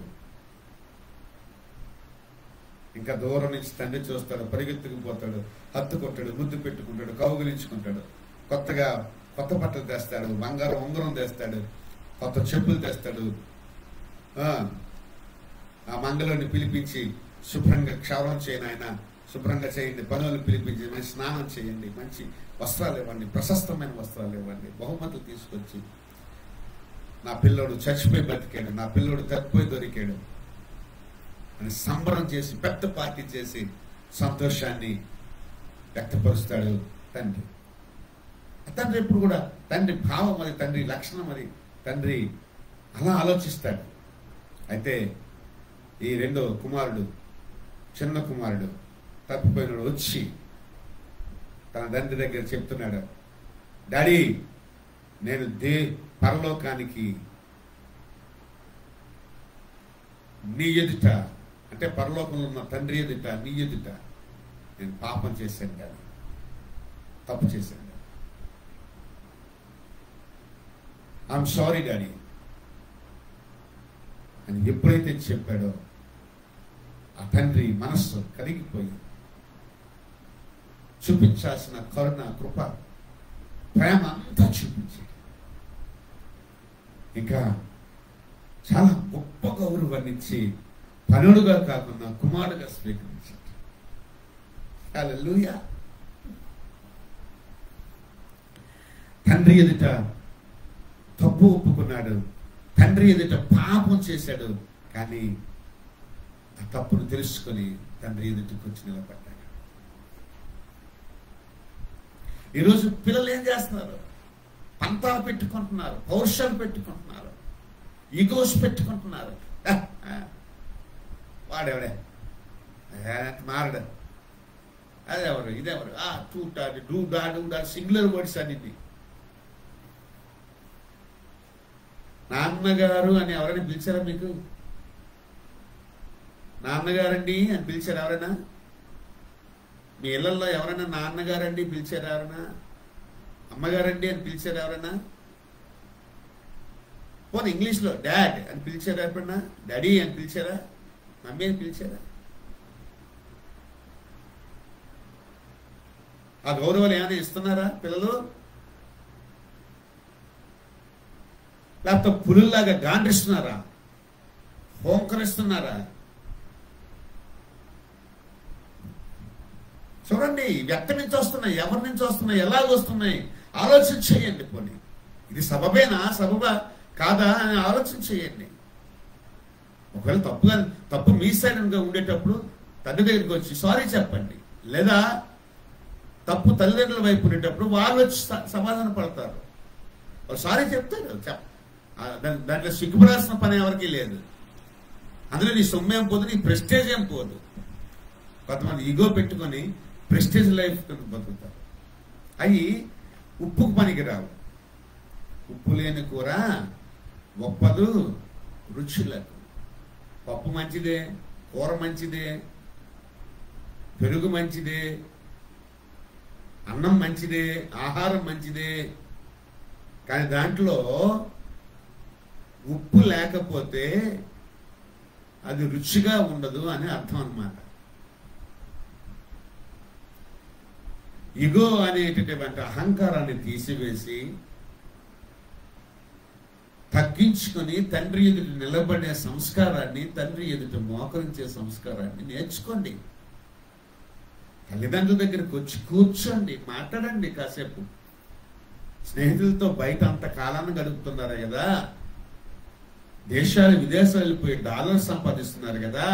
Speaker 1: ఇంకా దూరం నుంచి తండ్రి చూస్తాడు పరిగెత్తుకుపోతాడు హత్తుకుంటాడు ముద్దు పెట్టుకుంటాడు కౌగులించుకుంటాడు కొత్తగా కొత్త బట్టలు తెస్తాడు బంగారం ఉంగరం తెస్తాడు కొత్త చెప్పులు తెస్తాడు ఆ, ఆ మంగళని పిలిపించి శుభ్రంగా క్షవరం చేయను ఆయన శుభ్రంగా చేయండి పనులు పిలిపించి మంచి స్నానం చేయండి మంచి వస్త్రాలు ఇవ్వండి ప్రశస్తమైన వస్త్రాలు ఇవ్వండి బహుమతులు తీసుకొచ్చి నా పిల్లోడు చచ్చిపోయి బతికాడు నా పిల్లోడు తప్పిపోయి దొరికాడు అని సంబరం చేసి పెద్ద పార్టీ చేసి సంతోషాన్ని వ్యక్తపరుస్తాడు తండ్రి తండ్రి ఎప్పుడు కూడా తండ్రి భావం అది తండ్రి లక్షణం అది తండ్రి అలా ఆలోచిస్తాడు అయితే ఈ రెండో కుమారుడు చిన్న కుమారుడు తప్పిపోయినాడు వచ్చి తన తండ్రి దగ్గర చెప్తున్నాడు డాడీ నేను దే పరలోకానికి నీ ఎదుట అంటే పరలోకంలో ఉన్న తండ్రి ఎదుట నీ ఎదుట నేను పాపం చేశాను డాడీ తప్పు చేశాను డాడీ ఐఎమ్ సారీ డాడీ అని ఎప్పుడైతే చెప్పాడో ఆ తండ్రి మనస్సు కరిగిపోయి చూపించాల్సిన కరుణ కృప ప్రేమ అంతా చూపించాడు ఇంకా చాలా గొప్ప గౌరవాన్ని ఇచ్చి పనుడుగా కాకుండా కుమారుడుగా స్వీకరించాడు హల్లెలూయా తండ్రి ఎదుట తప్పు ఒప్పుకున్నాడు తండ్రి ఎదుట పాపం చేశాడు కానీ ఆ తప్పును తెలుసుకొని తండ్రి ఎదుటికి వచ్చి నిలబడ్డాడు ఈరోజు పిల్లలు ఏం చేస్తున్నారు పంతాలు పెట్టుకుంటున్నారు పౌరుషాలు పెట్టుకుంటున్నారు ఈగోస్ పెట్టుకుంటున్నారు హ, హ. వాడెవడే ఏ, మారడు అదెవరు ఇదెవరు ఆ two dad do dad dad singular words అనేది నాన్నగారు అని ఎవరైనా పిలిచారా మీకు నాన్నగారండి అని పిలిచారు ఎవరైనా మీ ఇళ్లలో ఎవరైనా నాన్నగారండి పిలిచారు ఎవరైనా అమ్మగారండి అని పిలిచారు ఎవరైనా పోనీ ఇంగ్లీష్లో డాడ్ అని పిలిచారా ఎప్పుడన్నా డాడీ అని పిలిచారా మమ్మీ అని పిలిచారా ఆ గౌరవాలు ఏమైనా ఇస్తున్నారా పిల్లలు లేకపోతే పులుల్లాగా గాండ్రిస్తున్నారా హోంకరిస్తున్నారా చూడండి వ్యక్తి నుంచి వస్తున్నాయి ఎవరి నుంచి వస్తున్నాయి ఎలాగ వస్తున్నాయి ఆలోచన చేయండి పోనీ ఇది సబబేనా సబబా కాదా అని ఆలోచన చేయండి ఒకవేళ తప్పుగా తప్పు మీ సైడ్గా ఉండేటప్పుడు తండ్రి దగ్గరికి వచ్చి సారీ చెప్పండి లేదా తప్పు తల్లిదండ్రుల వైపు ఉండేటప్పుడు వాళ్ళు వచ్చి స- సమాధాన పడతారు వాళ్ళు సారీ చెప్తారు చెప్ ఆ, దాని- దాంట్లో సిగ్గుపడాల్సిన పని ఎవరికీ లేదు అందులో నీ సొమ్మేం పోదు నీ ప్రెస్టేజ్ ఏం పోదు కొంతమంది ఈగో పెట్టుకొని ప్రెస్టేజ్ లైఫ్ కింద బతుకుతారు అవి ఉప్పుకు పనికి రావు ఉప్పు లేని కూర గొప్పదు రుచులకు పప్పు మంచిదే కూర మంచిదే పెరుగు మంచిదే అన్నం మంచిదే ఆహారం మంచిదే కానీ దాంట్లో ఉప్పు లేకపోతే అది రుచిగా ఉండదు అని అర్థం అన్నమాట ఇగో అనేటటువంటి అహంకారాన్ని తీసివేసి తగ్గించుకొని తండ్రి ఎదుట నిలబడే సంస్కారాన్ని తండ్రి ఎదుట మోకరించే సంస్కారాన్ని నేర్చుకోండి తల్లిదండ్రుల దగ్గరికి వచ్చి కూర్చోండి మాట్లాడండి కాసేపు స్నేహితులతో బయట అంత కాలాన్ని గడుపుతున్నారు కదా దేశాలు విదేశాలు వెళ్ళిపోయి డాలర్ సంపాదిస్తున్నారు కదా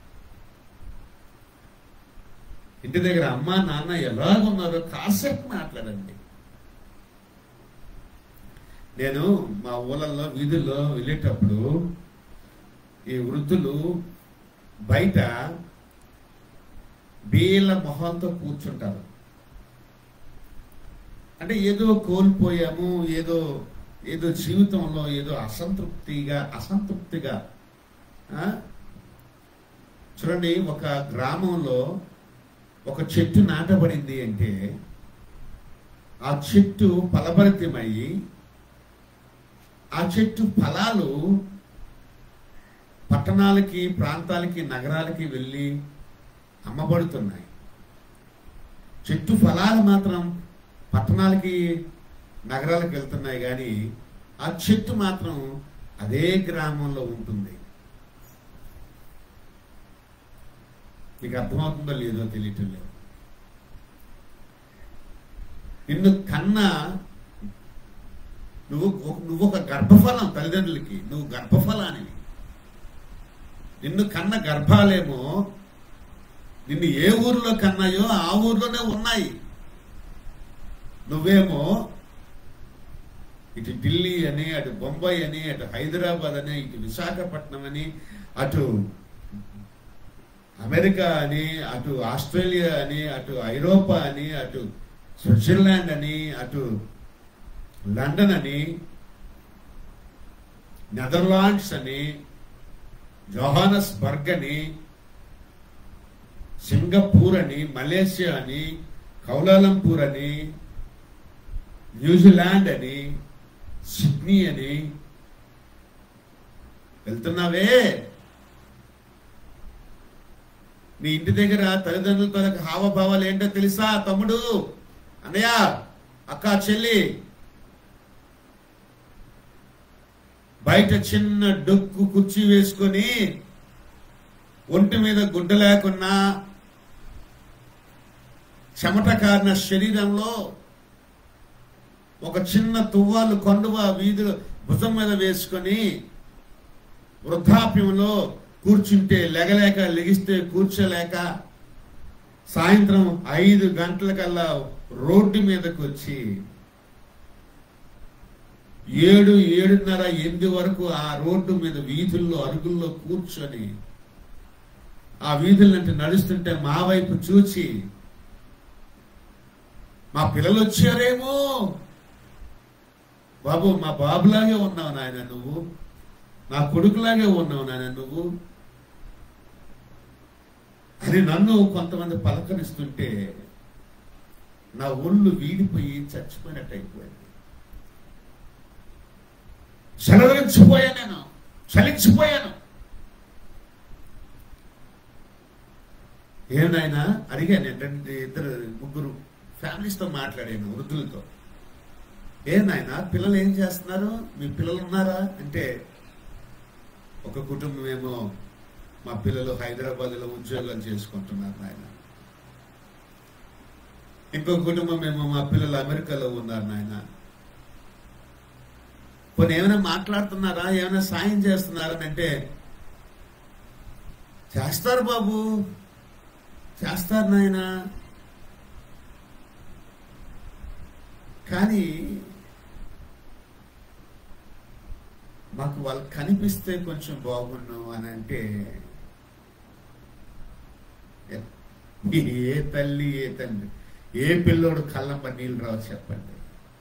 Speaker 1: ఇంటి దగ్గర అమ్మ నాన్న ఎలాగున్నారో కాసేపు మాట్లాడండి నేను మా ఊళ్ళల్లో వీధుల్లో వెళ్ళేటప్పుడు ఈ వృద్ధులు బయట బీల మొహంతో కూర్చుంటారు అంటే ఏదో కోల్పోయాము ఏదో ఏదో జీవితంలో ఏదో అసంతృప్తిగా అసంతృప్తిగా ఆ? చూడండి ఒక గ్రామంలో ఒక చెట్టు నాటబడింది అంటే ఆ చెట్టు ఫలభరితమయ్యి ఆ చెట్టు ఫలాలు పట్టణాలకి ప్రాంతాలకి నగరాలకి వెళ్ళి అమ్మబడుతున్నాయి చెట్టు ఫలాలు మాత్రం పట్టణాలకి నగరాలకు వెళ్తున్నాయి కానీ ఆ చెట్టు మాత్రం అదే గ్రామంలో ఉంటుంది మీకు అర్థమవుతుందో లేదో తెలియటం లేదు నిన్ను కన్న నువ్వు ఒక- నువ్వు ఒక గర్భఫలం తల్లిదండ్రులకి నువ్వు గర్భఫలానివి నిన్ను కన్న గర్భాలేమో నిన్ను ఏ ఊర్లో కన్నాయో ఆ ఊర్లోనే ఉన్నాయి నువ్వేమో ఇటు ఢిల్లీ అని అటు బొంబాయి అని అటు హైదరాబాద్ అని ఇటు విశాఖపట్నం అని అటు అమెరికా అని అటు ఆస్ట్రేలియా అని అటు ఐరోపా అని అటు స్విట్జర్లాండ్ అని అటు లండన్ అని నెదర్లాండ్స్ అని జోహానస్బర్గ్ అని సింగపూర్ అని మలేషియా అని కౌలాలంపూర్ అని న్యూజిలాండ్ అని సిడ్నీ అని వెళ్తున్నావే నీ ఇంటి దగ్గర తల్లిదండ్రుల తనకు హావభావాలు ఏంటో తెలుసా తమ్ముడు అన్నయ్య అక్క చెల్లి బయట చిన్న డొక్కు కుర్చీ వేసుకొని ఒంటి మీద గుడ్డ లేకున్నా చెమట కారిన శరీరంలో ఒక చిన్న తువ్వాలు కొండువ వీధులు భుజం మీద వేసుకొని వృద్ధాప్యంలో కూర్చుంటే లెగలేక లెగిస్తే కూర్చోలేక సాయంత్రం ఐదు గంటలకల్లా రోడ్డు మీదకి వచ్చి ఏడు ఏడున్నర ఎనిమిది వరకు ఆ రోడ్డు మీద వీధుల్లో అరుగుల్లో కూర్చొని ఆ వీధులంటే నడుస్తుంటే మా వైపు చూచి మా పిల్లలు వచ్చారేమో బాబు మా బాబులాగే ఉన్నావు నాయన నువ్వు నా కొడుకులాగే ఉన్నావు నాయన నువ్వు అని నన్ను కొంతమంది పలకరిస్తుంటే నా ఒళ్ళు వీడిపోయి చచ్చిపోయినట్టు అయిపోయింది చలవరించిపోయాను నేను చలించిపోయాను ఏమైనా అడిగాను ఏంటంటే ఇద్దరు ముగ్గురు ఫ్యామిలీస్తో మాట్లాడాను వృద్ధులతో ఏం నాయన పిల్లలు ఏం చేస్తున్నారు మీ పిల్లలు ఉన్నారా అంటే ఒక కుటుంబం ఏమో మా పిల్లలు హైదరాబాద్లో ఉద్యోగాలు చేసుకుంటున్నారు నాయన ఇంకో కుటుంబం ఏమో మా పిల్లలు అమెరికాలో ఉన్నారు నాయన కొన్ని ఏమైనా మాట్లాడుతున్నారా ఏమైనా సాయం చేస్తున్నారా అని అంటే చేస్తారు బాబు చేస్తారు నాయన కానీ మాకు వాళ్ళు కనిపిస్తే కొంచెం బాగున్నాం అని అంటే ఏ తల్లి ఏ తండ్రి ఏ పిల్లోడు కళ్ళంప నీళ్ళు రావు చెప్పండి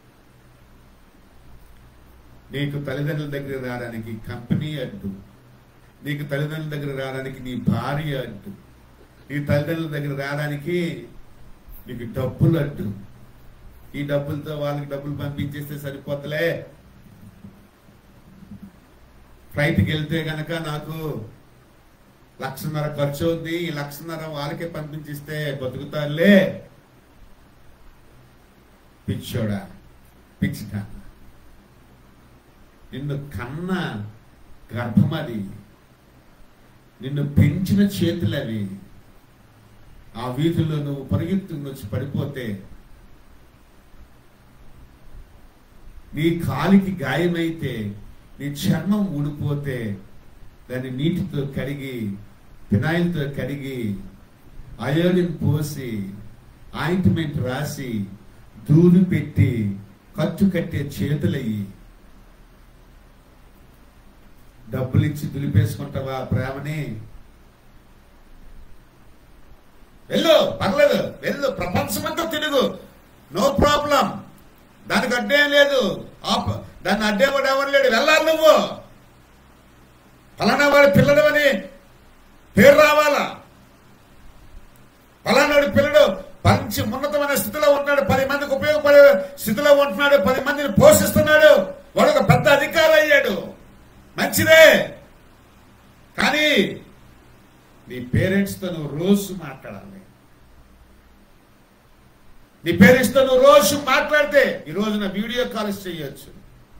Speaker 1: నీకు తల్లిదండ్రుల దగ్గర రావడానికి కంపెనీ అడ్డు నీకు తల్లిదండ్రుల దగ్గర రావడానికి నీ భార్య అడ్డు నీ తల్లిదండ్రుల దగ్గర రావడానికి నీకు డబ్బులు అడ్డు ఈ డబ్బులతో వాళ్ళకి డబ్బులు పంపించేస్తే సరిపోతలే ఫ్లైట్కి వెళ్తే గనక నాకు లక్షన్నర ఖర్చు అవుద్ది ఈ లక్షన్నర వాళ్ళకే పంపించిస్తే బతుకుతారులే పిచ్చోడా పిచ్చిట నిన్ను కన్న గర్భమది నిన్ను పెంచిన చేతులవి ఆ వీధుల్లో నువ్వు పరిగెత్తుకుని వచ్చి పడిపోతే నీ కాలికి గాయమైతే నీ చర్మం ఊడిపోతే దాన్ని నీటితో కడిగి ఫినాయిల్తో కడిగి అయోడిన్ పోసి ఆయింట్మెంట్ రాసి దూది పెట్టి ఖర్చు కట్టే చేతులయ్యి డబ్బులు ఇచ్చి దులిపేసుకుంటావా ఆ ప్రేమని వెళ్ళు పర్లేదు వెళ్ళు ప్రపంచమంతా తిరుగు నో ప్రాబ్లం దానికి అడ్డేం లేదు ఆప్ దాన్ని అడ్డేవాడు ఎవరు లేడు వెళ్ళాలి నువ్వు ఫలానా వాడి పిల్లడమని పేరు రావాలా ఫలానాడు పిల్లడు మంచి ఉన్నతమైన స్థితిలో ఉంటున్నాడు పది మందికి ఉపయోగపడే స్థితిలో ఉంటున్నాడు పది మందిని పోషిస్తున్నాడు వాడు ఒక పెద్ద అధికారి అయ్యాడు మంచిదే కానీ నీ పేరెంట్స్తో నువ్వు రోజు మాట్లాడాలి నీ పేరెంట్స్తో నువ్వు రోజు మాట్లాడితే ఈ రోజున వీడియో కాల్స్ చేయొచ్చు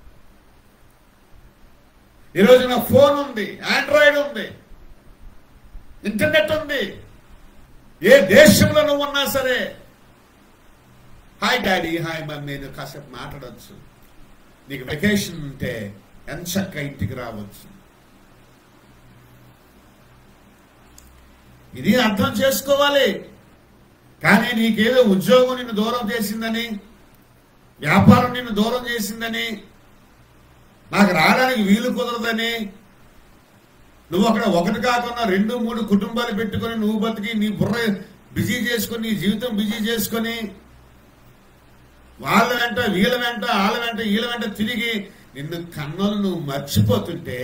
Speaker 1: ఈ రోజున ఫోన్ ఉంది ఆండ్రాయిడ్ ఉంది ఇంటర్నెట్ ఉంది ఏ దేశంలో నువ్వు ఉన్నా సరే హాయ్ డాడీ హాయ్ మమ్మీ నువ్వు కాసేపు మాట్లాడవచ్చు నీకు వెకేషన్ ఉంటే ఎంచక్క ఇంటికి రావచ్చు ఇది అర్థం చేసుకోవాలి కానీ నీకేదో ఉద్యోగం నిన్ను దూరం చేసిందని వ్యాపారం నిన్ను దూరం చేసిందని నాకు రావడానికి వీలు కుదరదని నువ్వు అక్కడ ఒకటి కాకుండా రెండు మూడు కుటుంబాలు పెట్టుకొని నువ్వు బతికి నీ బుర్ర బిజీ చేసుకొని నీ జీవితం బిజీ చేసుకొని వాళ్ళ వెంట వీళ్ళ వెంట వాళ్ళ వెంట వీళ్ళ వెంట తిరిగి నిన్ను కన్నులు నువ్వు మర్చిపోతుంటే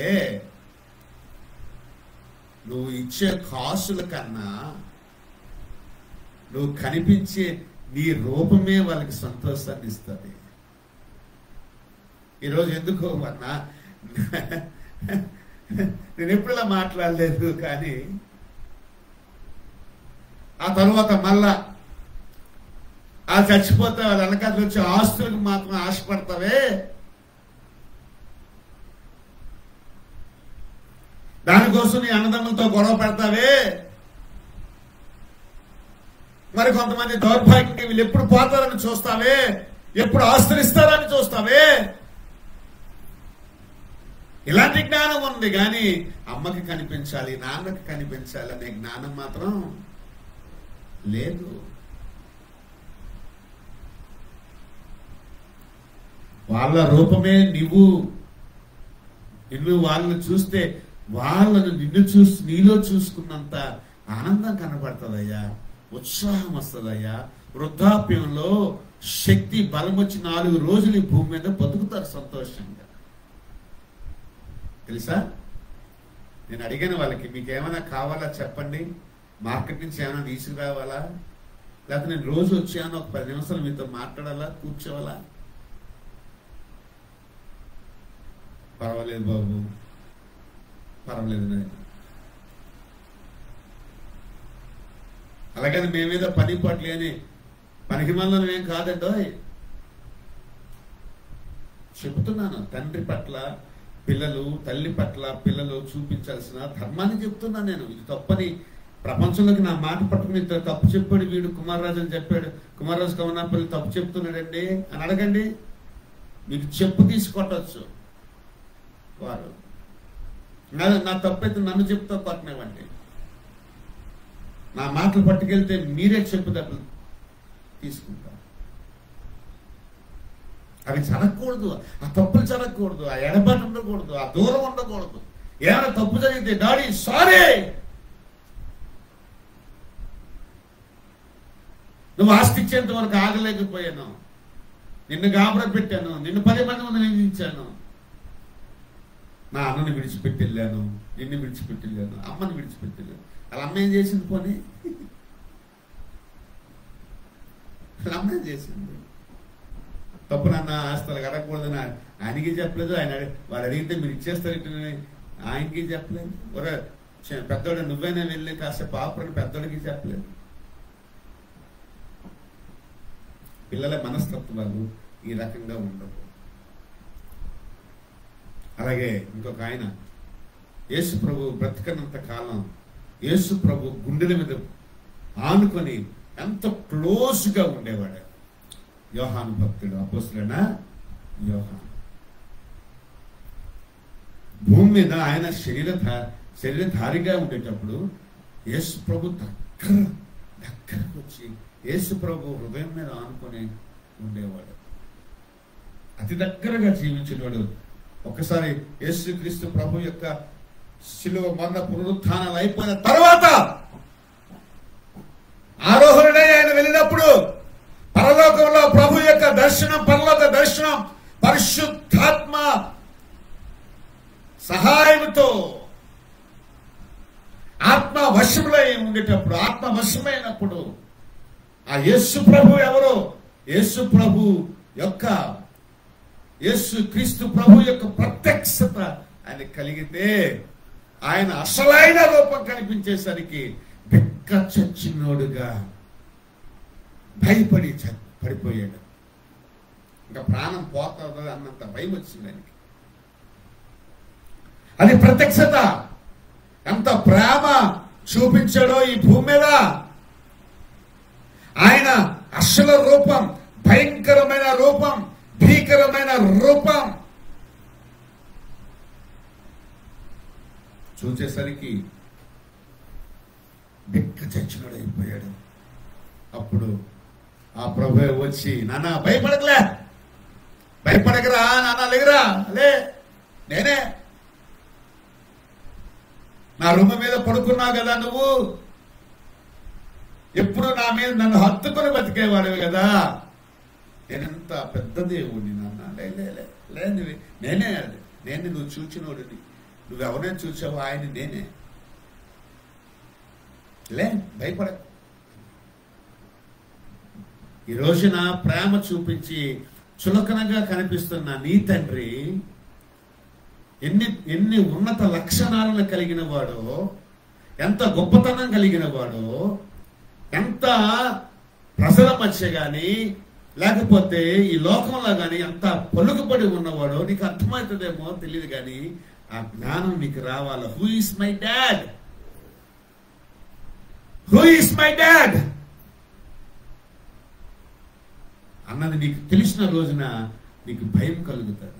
Speaker 1: నువ్వు ఇచ్చే కాసుల కన్నా నువ్వు కనిపించే నీ రూపమే వాళ్ళకి సంతోషాన్ని ఇస్తుంది ఈరోజు ఎందుకు అన్నా నేను ఎప్పుడు ఇలా మాట్లాడలేదు కానీ ఆ తర్వాత మళ్ళా ఆ చచ్చిపోతే వాళ్ళ వెనకాల వచ్చే ఆస్తులకు మాత్రం ఆశపడతావే దానికోసం నీ అన్నదమ్ములతో గొడవ పెడతావే మరి కొంతమంది దౌర్భాగ్యంగా వీళ్ళు ఎప్పుడు పోతారని చూస్తావే ఎప్పుడు ఆస్తులు ఇస్తారని చూస్తావే ఇలాంటి జ్ఞానం ఉంది కానీ అమ్మకి కనిపించాలి నాన్నకి కనిపించాలి అనే జ్ఞానం మాత్రం లేదు వాళ్ళ రూపమే నువ్వు నిన్ను వాళ్ళని చూస్తే వాళ్ళను నిన్ను చూసి నీలో చూసుకున్నంత ఆనందం కనబడుతుందయ్యా ఉత్సాహం వస్తుందయ్యా వృద్ధాప్యంలో శక్తి బలం వచ్చి నాలుగు రోజులు ఈ భూమి మీద బతుకుతారు సంతోషంగా తెలుసా నేను అడిగాను వాళ్ళకి మీకు ఏమైనా కావాలా చెప్పండి మార్కెట్ నుంచి ఏమైనా తీసుకురావాలా లేకపోతే నేను రోజు వచ్చాను ఒక పది నిమిషాలు మీతో మాట్లాడాలా కూర్చోవాలా పర్వాలేదు బాబు పర్వాలేదు నాయన అలాగని మేమేదో పని పాటలు అని పనికి మందరం ఏం కాదండో చెబుతున్నాను తండ్రి పట్ల పిల్లలు తల్లి పట్ల పిల్లలు చూపించాల్సిన ధర్మాన్ని చెప్తున్నాను నేను ఇది తప్పని ప్రపంచంలోకి నా మాట పట్టుకుని ఇంత తప్పు చెప్పాడు వీడు కుమారరాజు అని చెప్పాడు కుమారరాజు కమనాపల్లి తప్పు చెప్తున్నాడండి అని అడగండి మీకు చెప్పు తీసుకొట్టచ్చు వారు నా- నా తప్పైతే నన్ను చెప్తా కొట్టనివ్వండి నా మాటలు పట్టుకెళ్తే మీరే చెప్పు దెబ్బలు తీసుకుంటారు అవి జరగకూడదు ఆ తప్పులు జరగకూడదు ఆ ఎడబాటు ఉండకూడదు ఆ దూరం ఉండకూడదు ఏమైనా తప్పు జరిగితే డాడీ సారీ నువ్వు ఆస్తి ఇచ్చేంత వరకు ఆగలేకపోయాను నిన్ను గాబర పెట్టాను నిన్ను పది మంది ముందు నిందించాను నా అన్నని విడిచిపెట్టి వెళ్ళాను నిన్ను విడిచిపెట్టి వెళ్ళాను అమ్మని విడిచిపెట్టి వెళ్ళాను వాళ్ళ అమ్మ ఏం చేసింది పోనీ వాళ్ళ అమ్మ ఏం చేసింది తప్పు నాన్న ఆస్తులు అడగకూడదని ఆయనకి చెప్పలేదు ఆయన అడి- వాడు అడిగితే మీరు ఇచ్చేస్తారు ఇటు ఆయనకి చెప్పలేదు ఒరే చి- పెద్దోడు నువ్వైనా వెళ్ళి కాసేపు ఆపరని పెద్దోడికి చెప్పలేదు పిల్లల మనస్తత్వాలు ఈ రకంగా ఉండవు అలాగే ఇంకొక ఆయన యేసు ప్రభు బ్రతకనంత కాలం యేసు ప్రభు గుండెల మీద ఆనుకొని ఎంత క్లోజ్గా ఉండేవాడు యోహాను భక్తుడు అపోస్తులైన యోహాను భూమి మీద ఆయన శరీర శరీరధారిగా ఉండేటప్పుడు యేసు ప్రభు దగ్గర దగ్గరకు వచ్చి యేసు ప్రభు హృదయం మీద ఆనుకొని ఉండేవాడు అతి దగ్గరగా జీవించేవాడు ఒకసారి యేసుక్రీస్తు ప్రభు యొక్క శిలువ మరణ పునరుత్థానాలు అయిపోయిన తర్వాత ఆరోహణుడై ఆయన వెళ్ళినప్పుడు పరలోకంలో ప్రభు యొక్క దర్శనం పరలోక దర్శనం పరిశుద్ధాత్మ సహాయంతో ఆత్మ వశములై ఉండేటప్పుడు ఆత్మ వశమైనప్పుడు ఆ యేసు ప్రభు ఎవరో యేసు ప్రభు యొక్క యేసు క్రీస్తు ప్రభు యొక్క ప్రత్యక్షత ఆయన కలిగితే ఆయన అసలైన రూపం కనిపించేసరికి బిక్క చచ్చినోడుగా భయపడి చ- పడిపోయాడు ఇంకా ప్రాణం పోతుంది అన్నంత భయం వచ్చింది ఆయనకి అది ప్రత్యక్షత ఎంత ప్రేమ చూపించాడో ఈ భూమి మీద ఆయన అసల రూపం భయంకరమైన రూపం భీకరమైన రూపం చూసేసరికి బిక్క చచ్చినోడు అయిపోయాడు అప్పుడు ఆ ప్రభు వచ్చి నాన్న భయపడకలే భయపడకరా నాన్న లేగరా లే నేనే నా రొమ్మ మీద పడుకున్నావు కదా నువ్వు ఎప్పుడు నా మీద నన్ను హత్తుకొని బతికేవాడివి కదా నేనెంత పెద్ద దేవుడిని నాన్న లే లే లే లేదు నేనే అది నేను నువ్వు చూచినోడిని నువ్వెవరైనా చూసావు ఆయన నేనే లే భయపడ ఈ రోజున ప్రేమ చూపించి చులకనగా కనిపిస్తున్న నీ తండ్రి ఎన్ని ఎన్ని ఉన్నత లక్షణాలను కలిగిన వాడో ఎంత గొప్పతనం కలిగిన వాడో ఎంత ప్రజల మధ్య గాని లేకపోతే ఈ లోకంలో గాని ఎంత పలుకుబడి ఉన్నవాడో నీకు అర్థమవుతుందేమో తెలియదు కానీ ఆ జ్ఞానం నీకు రావాలి who is my dad who is my dad అన్నది నీకు తెలిసిన రోజున నీకు భయం కలుగుతుంది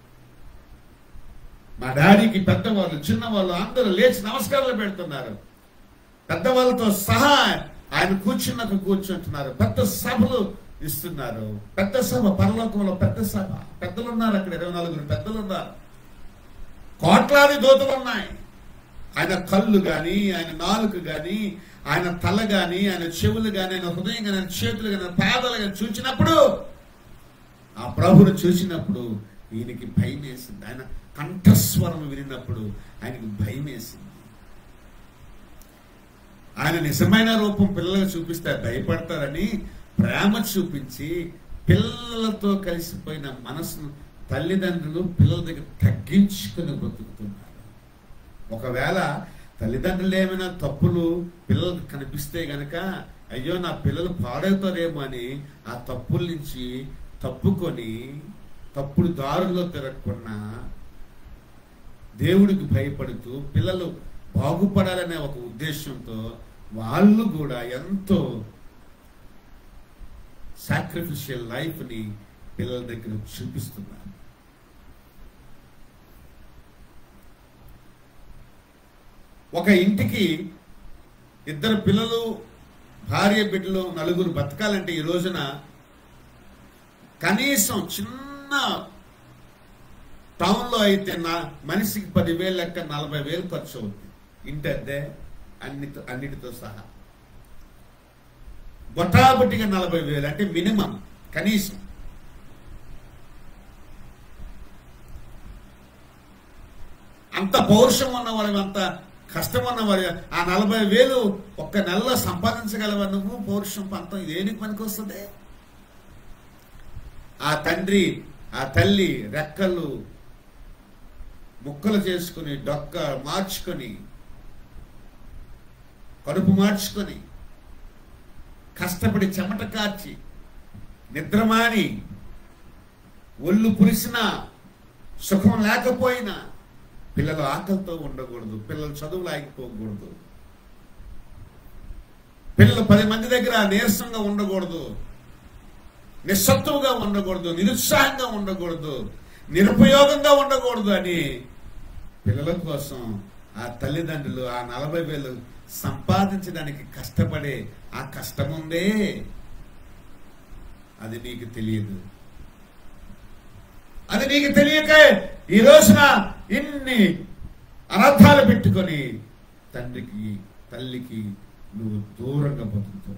Speaker 1: మా డాడీకి పెద్దవాళ్ళు చిన్నవాళ్ళు అందరూ లేచి నమస్కారాలు పెడుతున్నారు పెద్దవాళ్ళతో సహా ఆయన కూర్చున్నాక కూర్చుంటున్నారు పెద్ద సభలు ఇస్తున్నారు పెద్ద సభ పరలోకంలో పెద్ద సభ పెద్దలు ఉన్నారు అక్కడ ఇరవై నలుగురు పెద్దలు ఉన్నారు కోట్లాది దోతలు ఉన్నాయి ఆయన కళ్ళు గాని ఆయన నాలుక గాని ఆయన తల గాని ఆయన చెవులు గాని ఆయన హృదయం గాని ఆయన చేతులు గాని ఆయన పాదాలు గాని చూచినప్పుడు ఆ ప్రభును చూసినప్పుడు ఈయనకి భయం వేసింది ఆయన కంఠస్వరం వినినప్పుడు ఆయనకి భయం వేసింది ఆయన నిజమైన రూపం పిల్లలకు చూపిస్తే భయపడతారని ప్రేమ చూపించి పిల్లలతో కలిసిపోయిన మనసును తల్లిదండ్రులు పిల్లల దగ్గర తగ్గించుకుని బ్రతుకుతున్నారు ఒకవేళ తల్లిదండ్రులు ఏమైనా తప్పులు పిల్లలకు కనిపిస్తే గనక అయ్యో నా పిల్లలు పాడవుతారేమో అని ఆ తప్పుల నుంచి తప్పుకొని తప్పుడు దారుల్లో తిరగకుండా దేవుడికి భయపడుతూ పిల్లలు బాగుపడాలనే ఒక ఉద్దేశంతో వాళ్ళు కూడా ఎంతో సాక్రిఫిషియల్ లైఫ్ని పిల్లల దగ్గర చూపిస్తున్నారు ఒక ఇంటికి ఇద్దరు పిల్లలు భార్య బిడ్డలు నలుగురు బతకాలంటే ఈ రోజున కనీసం చిన్న టౌన్లో అయితే నా మనిషికి పదివేలు లెక్క నలభై వేలు ఖర్చు అవుతుంది ఇంటి అద్దె అన్నితో అన్నిటితో సహా గొట్టాబట్టిగా నలభై వేలు అంటే మినిమం కనీసం అంత పౌరుషం ఉన్నవాడు అంత కష్టం ఉన్నవాడు ఆ నలభై వేలు ఒక్క నెలలో సంపాదించగలవా నువ్వు పౌరుషం పంతం దేనికి పనికి వస్తుంది ఆ తండ్రి ఆ తల్లి రెక్కలు ముక్కలు చేసుకుని డొక్క మార్చుకొని కడుపు మార్చుకొని కష్టపడి చెమట కార్చి నిద్రమాని ఒళ్ళు పురిసిన సుఖం లేకపోయినా పిల్లలు ఆకలితో ఉండకూడదు పిల్లలు చదువులు ఆగిపోకూడదు పిల్లలు పది మంది దగ్గర నీరసంగా ఉండకూడదు నిస్సత్తువుగా ఉండకూడదు నిరుత్సాహంగా ఉండకూడదు నిరుపయోగంగా ఉండకూడదు అని పిల్లల కోసం ఆ తల్లిదండ్రులు ఆ నలభై వేలు సంపాదించడానికి కష్టపడే ఆ కష్టం ఉందే అది నీకు తెలియదు అది నీకు తెలియక ఈ రోజున ఇన్ని అనర్థాలు పెట్టుకొని తండ్రికి తల్లికి నువ్వు దూరంగా బతుకుతున్నావు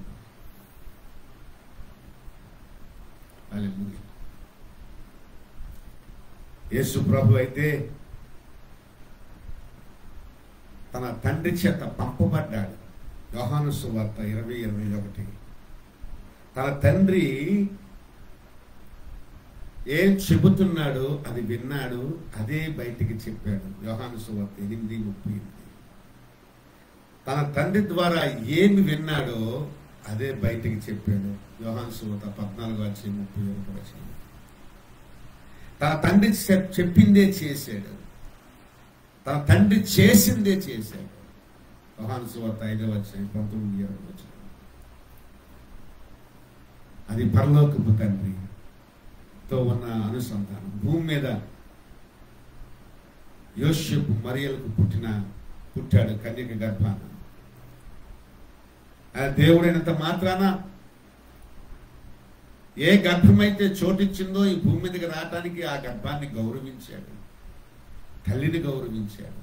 Speaker 1: హల్లెలూయా. యేసు ప్రభు అయితే తన తండ్రి చేత పంపబడ్డాడు యోహాను సువార్త ఇరవై ఇరవై ఒకటి తన తండ్రి ఏం చెబుతున్నాడో అది విన్నాడు అదే బయటికి చెప్పాడు యోహాను సువార్త ఎనిమిది ముప్పై ఎనిమిది తన తండ్రి ద్వారా ఏమి విన్నాడో అదే బయటికి చెప్పాడు యోహాను సువార్త పద్నాలుగు వచ్చి ముప్పై ఒకటి వచ్చింది తన తండ్రి చెప్- చెప్పిందే చేశాడు తన తండ్రి చేసిందే చేశాడు యోహాను సువార్త ఐదవ వచ్చాయి పంతొమ్మిది ఇరవై వచ్చాయి అది పరలోకపు తండ్రి తో ఉన్న అనుసంధానం భూమి మీద యోషపు మరియలకు పుట్టిన పుట్టాడు కన్యక గర్భాన ఆ దేవుడైనంత మాత్రాన ఏ గర్భమైతే చోటిచ్చిందో ఈ భూమి మీదకి రావటానికి ఆ గర్భాన్ని గౌరవించాడు తల్లిని గౌరవించాడు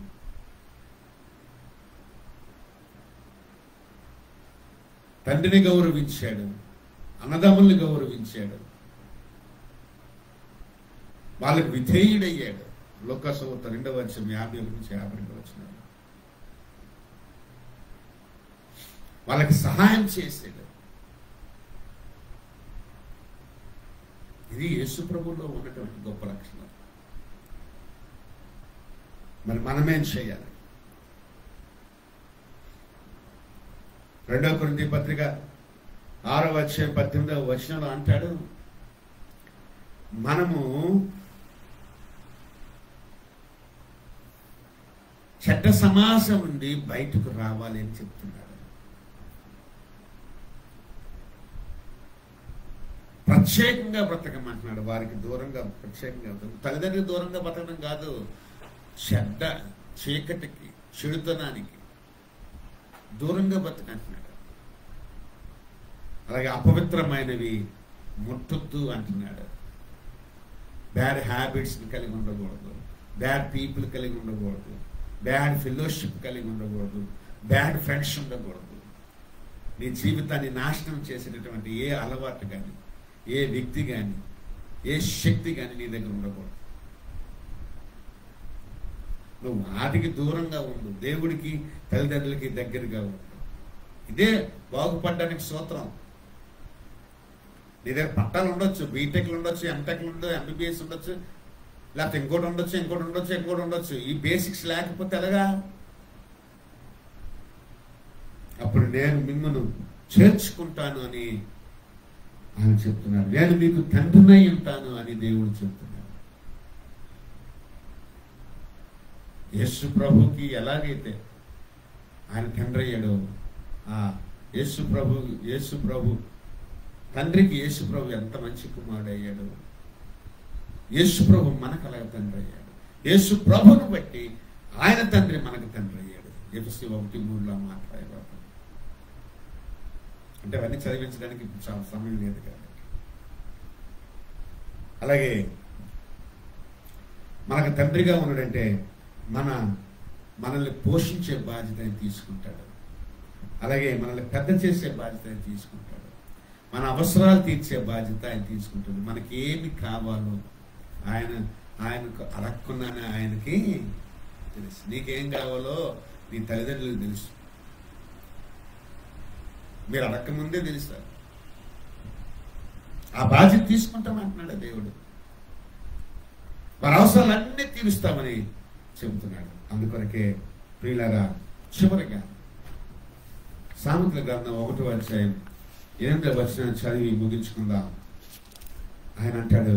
Speaker 1: తండ్రిని గౌరవించాడు అన్నదమ్ముల్ని గౌరవించాడు వాళ్ళకి విధేయుడయ్యాడు లోకసవత రెండవ వచ్చం యాభై ఒకటి నుంచి యాభై రెండు వచ్చిన వాళ్ళకి సహాయం చేశాడు ఇది యేసు ప్రభువులో ఉన్నటువంటి గొప్ప లక్షణం మరి మనమేం చేయాలి రెండవ కొరింథీ పత్రిక ఆరో వచ్చే పద్దెనిమిదవ వచనంలో అంటాడు మనము చెడ్డ సమాజం నుండి బయటకు రావాలి అని చెప్తున్నాడు ప్రత్యేకంగా బ్రతకమంటున్నాడు వారికి దూరంగా ప్రత్యేకంగా బ్రతకడం. తల్లిదండ్రులకు దూరంగా బ్రతకడం కాదు చెడ్డ చీకటికి చెడుతనానికి దూరంగా బ్రతకంటున్నాడు అలాగే అపవిత్రమైనవి ముట్టొద్దు అంటున్నాడు బ్యాడ్ హ్యాబిట్స్ కలిగి ఉండకూడదు బ్యాడ్ పీపుల్ కలిగి ఉండకూడదు బ్యాడ్ ఫెలోషిప్ కలిగి ఉండకూడదు బ్యాడ్ ఫ్రెండ్స్ ఉండకూడదు నీ జీవితాన్ని నాశనం చేసేటటువంటి ఏ అలవాటు కానీ ఏ వ్యక్తి కానీ ఏ శక్తి కానీ నీ దగ్గర ఉండకూడదు నువ్వు వాటికి దూరంగా ఉండు దేవుడికి తల్లిదండ్రులకి దగ్గరగా ఉండు ఇదే బాగుపడడానికి సూత్రం నీ దగ్గర పట్టాలు ఉండొచ్చు బీటెక్లు ఉండొచ్చు ఎంటెక్లు ఉండొచ్చు ఎంబీబీఎస్ ఉండొచ్చు లేకపోతే ఇంకోటి ఉండొచ్చు ఇంకోటి ఉండొచ్చు ఇంకోటి ఉండొచ్చు ఈ బేసిక్స్ లేకపోతే ఎలాగా అప్పుడు నేను మిమ్మల్ని చేర్చుకుంటాను అని ఆయన చెప్తున్నాడు నేను మీకు తండ్రినై ఉంటాను అని దేవుడు చెప్తున్నాడు యేసు ప్రభుకి ఎలాగైతే ఆయన తండ్రి అయ్యాడో ఆ యేసు ప్రభు యేసు ప్రభు తండ్రికి యేసు ప్రభు ఎంత మంచి కుమారుడు అయ్యాడు యేసు ప్రభు మనకు అలాగ తండ్రి అయ్యాడు యేసు ప్రభుని బట్టి ఆయన తండ్రి మనకు తండ్రి అయ్యాడు ఎఫ్సి ఒకటి మూడులో మాట్లాడేవాడు అంటే అవన్నీ చదివించడానికి ఇప్పుడు చాలా సమయం లేదు కాబట్టి అలాగే మనకు తండ్రిగా ఉన్నాడంటే మన మనల్ని పోషించే బాధ్యత ఆయన తీసుకుంటాడు అలాగే మనల్ని పెద్ద చేసే బాధ్యత ఆయన తీసుకుంటాడు మన అవసరాలు తీర్చే బాధ్యత ఆయన తీసుకుంటాడు మనకి ఏమి కావాలో ఆయన ఆయనకు అడగకుండానే ఆయనకి తెలుసు నీకేం కావాలో నీ తల్లిదండ్రులకు తెలుసు మీరు అడగకముందే తెలుస్తారు ఆ బాధ్యత తీసుకుంటామంటున్నాడు దేవుడు వారి అవసరాలన్నీ తీరుస్తామని చెబుతున్నాడు అందుకొరకే ప్రియులరా చివరిగా సామెతల గ్రంథం ఒకటో అధ్యాయం ఎనిమిదో వచ్చిన చదివి ముగించుకుందాం ఆయన అంటాడు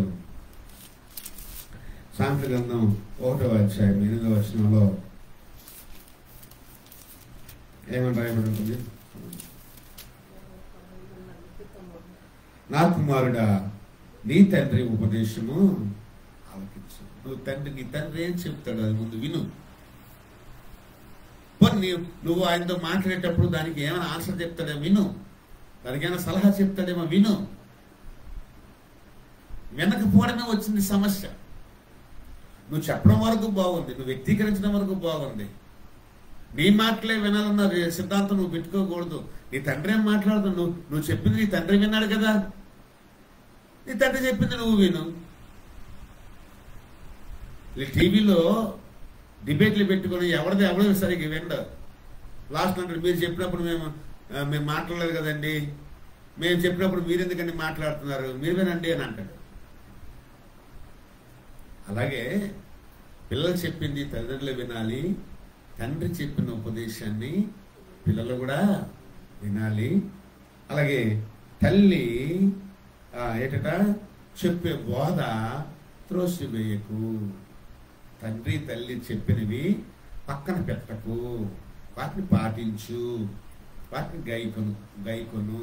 Speaker 1: సామెతల గ్రంథం ఒకటో అధ్యాయం ఎనిమిదో వచనంలో ఏమని రాయబడి ఉంటుంది నా కుమారుడా నీ తండ్రి ఉపదేశము ఆలకించు నువ్వు తండ్రి నీ తండ్రి ఏం చెప్తాడు అది ముందు విను పోనీ నీ- నువ్వు ఆయనతో మాట్లాడేటప్పుడు దానికి ఏమైనా ఆన్సర్ చెప్తాడేమో విను దానికి ఏమైనా సలహా చెప్తాడేమో విను వినకపోవడమే వచ్చింది సమస్య నువ్వు చెప్పడం వరకు బాగుంది నువ్వు వ్యక్తీకరించడం వరకు బాగుంది నీ మాటలే వినాలన్న రే- సిద్ధాంతం నువ్వు పెట్టుకోకూడదు నీ తండ్రి ఏం మాట్లాడుతు నువ్వు నువ్వు చెప్పింది నీ తండ్రి విన్నాడు కదా నీ తండ్రి చెప్పింది నువ్వు విను ఈ టీవీలో డిబేట్లు పెట్టుకొని ఎవరిది ఎవడో సరిగ్గా వినడు లాస్ట్ అంటే మీరు చెప్పినప్పుడు మేము ఆ, మేము మాట్లాడలేదు కదండి మేము చెప్పినప్పుడు మీరు ఎందుకండి మాట్లాడుతున్నారు మీరు వినండి అని అంటాడు అలాగే పిల్లలు చెప్పింది తల్లిదండ్రులు వినాలి తండ్రి చెప్పిన ఉపదేశాన్ని పిల్లలు కూడా వినాలి అలాగే తల్లి ఆ, ఏటట చెప్పే బోధ త్రోసివేయకు తండ్రి తల్లి చెప్పినవి పక్కన పెట్టకు వాటిని పాటించు వాటిని గైకొను గైకొను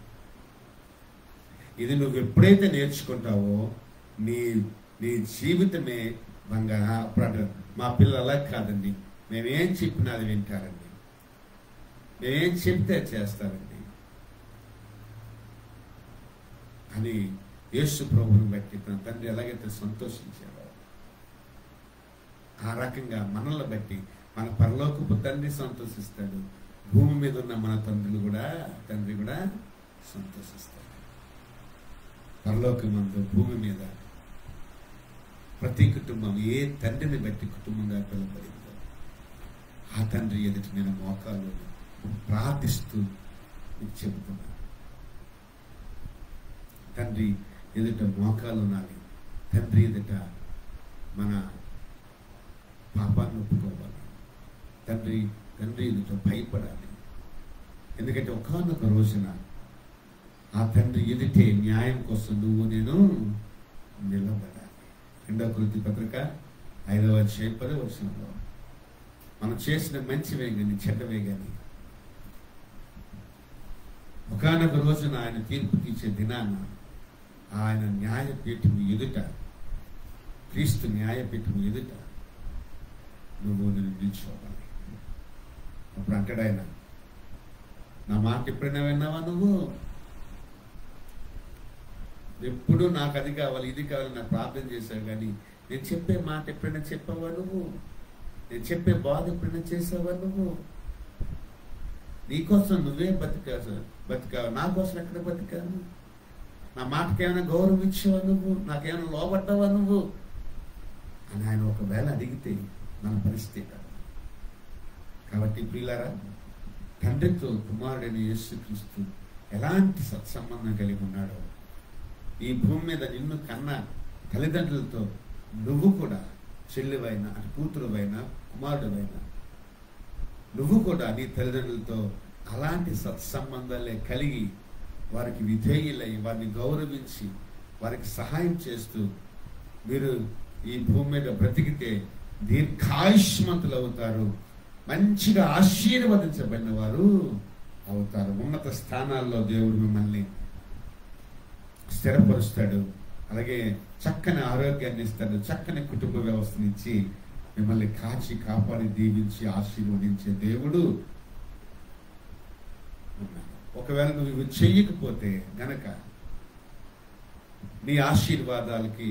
Speaker 1: ఇది నువ్వు ఎప్పుడైతే నేర్చుకుంటావో నీ నీ జీవితమే బంగారు అప్పుడు అంటారు, మా పిల్లలు అలా కాదండి మేమేం చెప్పినా అది వింటారండి మేమేం చెప్తే అది చేస్తారండి అని యేసు ప్రభువుని బట్టి తన తండ్రి ఎలాగైతే సంతోషించాడో ఆ రకంగా మనల్ని బట్టి మన పరలోకపు తండ్రి సంతోషిస్తాడు భూమి మీద ఉన్న మన తండ్రులు కూడా తండ్రి కూడా సంతోషిస్తాడు పరలోకమందు భూమి మీద ప్రతి కుటుంబం ఏ తండ్రిని బట్టి కుటుంబంగా పిలువబడిందో ఆ తండ్రి ఎదుట నేను మోకాలు ప్రార్థిస్తూ మీకు చెబుతున్నాను తండ్రి ఎదుట మోకాలు ఉండాలి తండ్రి ఎదుట మన పాపాన్ని ఒప్పుకోవాలి తండ్రి తండ్రి ఎదుట భయపడాలి ఎందుకంటే ఒకనొక రోజున ఆ తండ్రి ఎదుటే న్యాయం కోసం నువ్వు నేను నిలబడాలి రెండవ కృతి పత్రిక ఐదవ అధ్యాయం పది వర్షంలో మనం చేసిన మంచివే కానీ చెడ్డవే కానీ ఒకనొక రోజున ఆయన తీర్పు తీర్చే దినాన ఆయన న్యాయపీఠం ఎదుట క్రీస్తు న్యాయపీఠం ఎదుట నువ్వు నేను నిల్చోవాలి అప్పుడు అంటాడు ఆయన నా మాట ఎప్పుడైనా విన్నావా నువ్వు ఎప్పుడు నాకు అది కావాలి ఇది కావాలి నాకు ప్రార్థన చేశావు కానీ నేను చెప్పే మాట ఎప్పుడైనా చెప్పావా నువ్వు నేను చెప్పే బాధ ఎప్పుడైనా చేసావా నువ్వు నీకోసం నువ్వే బతికా బతికావు నా కోసం ఎక్కడ బతికాను నా మాటకి ఏమైనా గౌరవం ఇచ్చావా నువ్వు నాకేమైనా లోబడ్డావా నువ్వు అని ఆయన ఒకవేళ అడిగితే మన పరిస్థితి కాదు కాబట్టి ప్రియులారా తండ్రితో కుమారుడైన యేసుక్రీస్తు ఎలాంటి సత్సంబంధం కలిగి ఉన్నాడో ఈ భూమి మీద నిన్ను కన్న తల్లిదండ్రులతో నువ్వు కూడా చెల్లివైన అటు కూతురువైనా కుమారుడువైనా నువ్వు కూడా నీ తల్లిదండ్రులతో అలాంటి సత్సంబంధాలే కలిగి వారికి విధేయులై వారిని గౌరవించి వారికి సహాయం చేస్తూ మీరు ఈ భూమి మీద బ్రతికితే దీర్ఘాయుష్మంతులు అవుతారు మంచిగా ఆశీర్వదించబడిన వారు అవుతారు ఉన్నత స్థానాల్లో దేవుడు మిమ్మల్ని స్థిరపరుస్తాడు అలాగే చక్కని ఆరోగ్యాన్ని ఇస్తాడు చక్కని కుటుంబ వ్యవస్థనిచ్చి మిమ్మల్ని కాచి కాపాడి దీవించి ఆశీర్వదించే దేవుడు ఉన్నాడు ఒకవేళ నువ్వు ఇవి చెయ్యకపోతే గనక నీ ఆశీర్వాదాలకి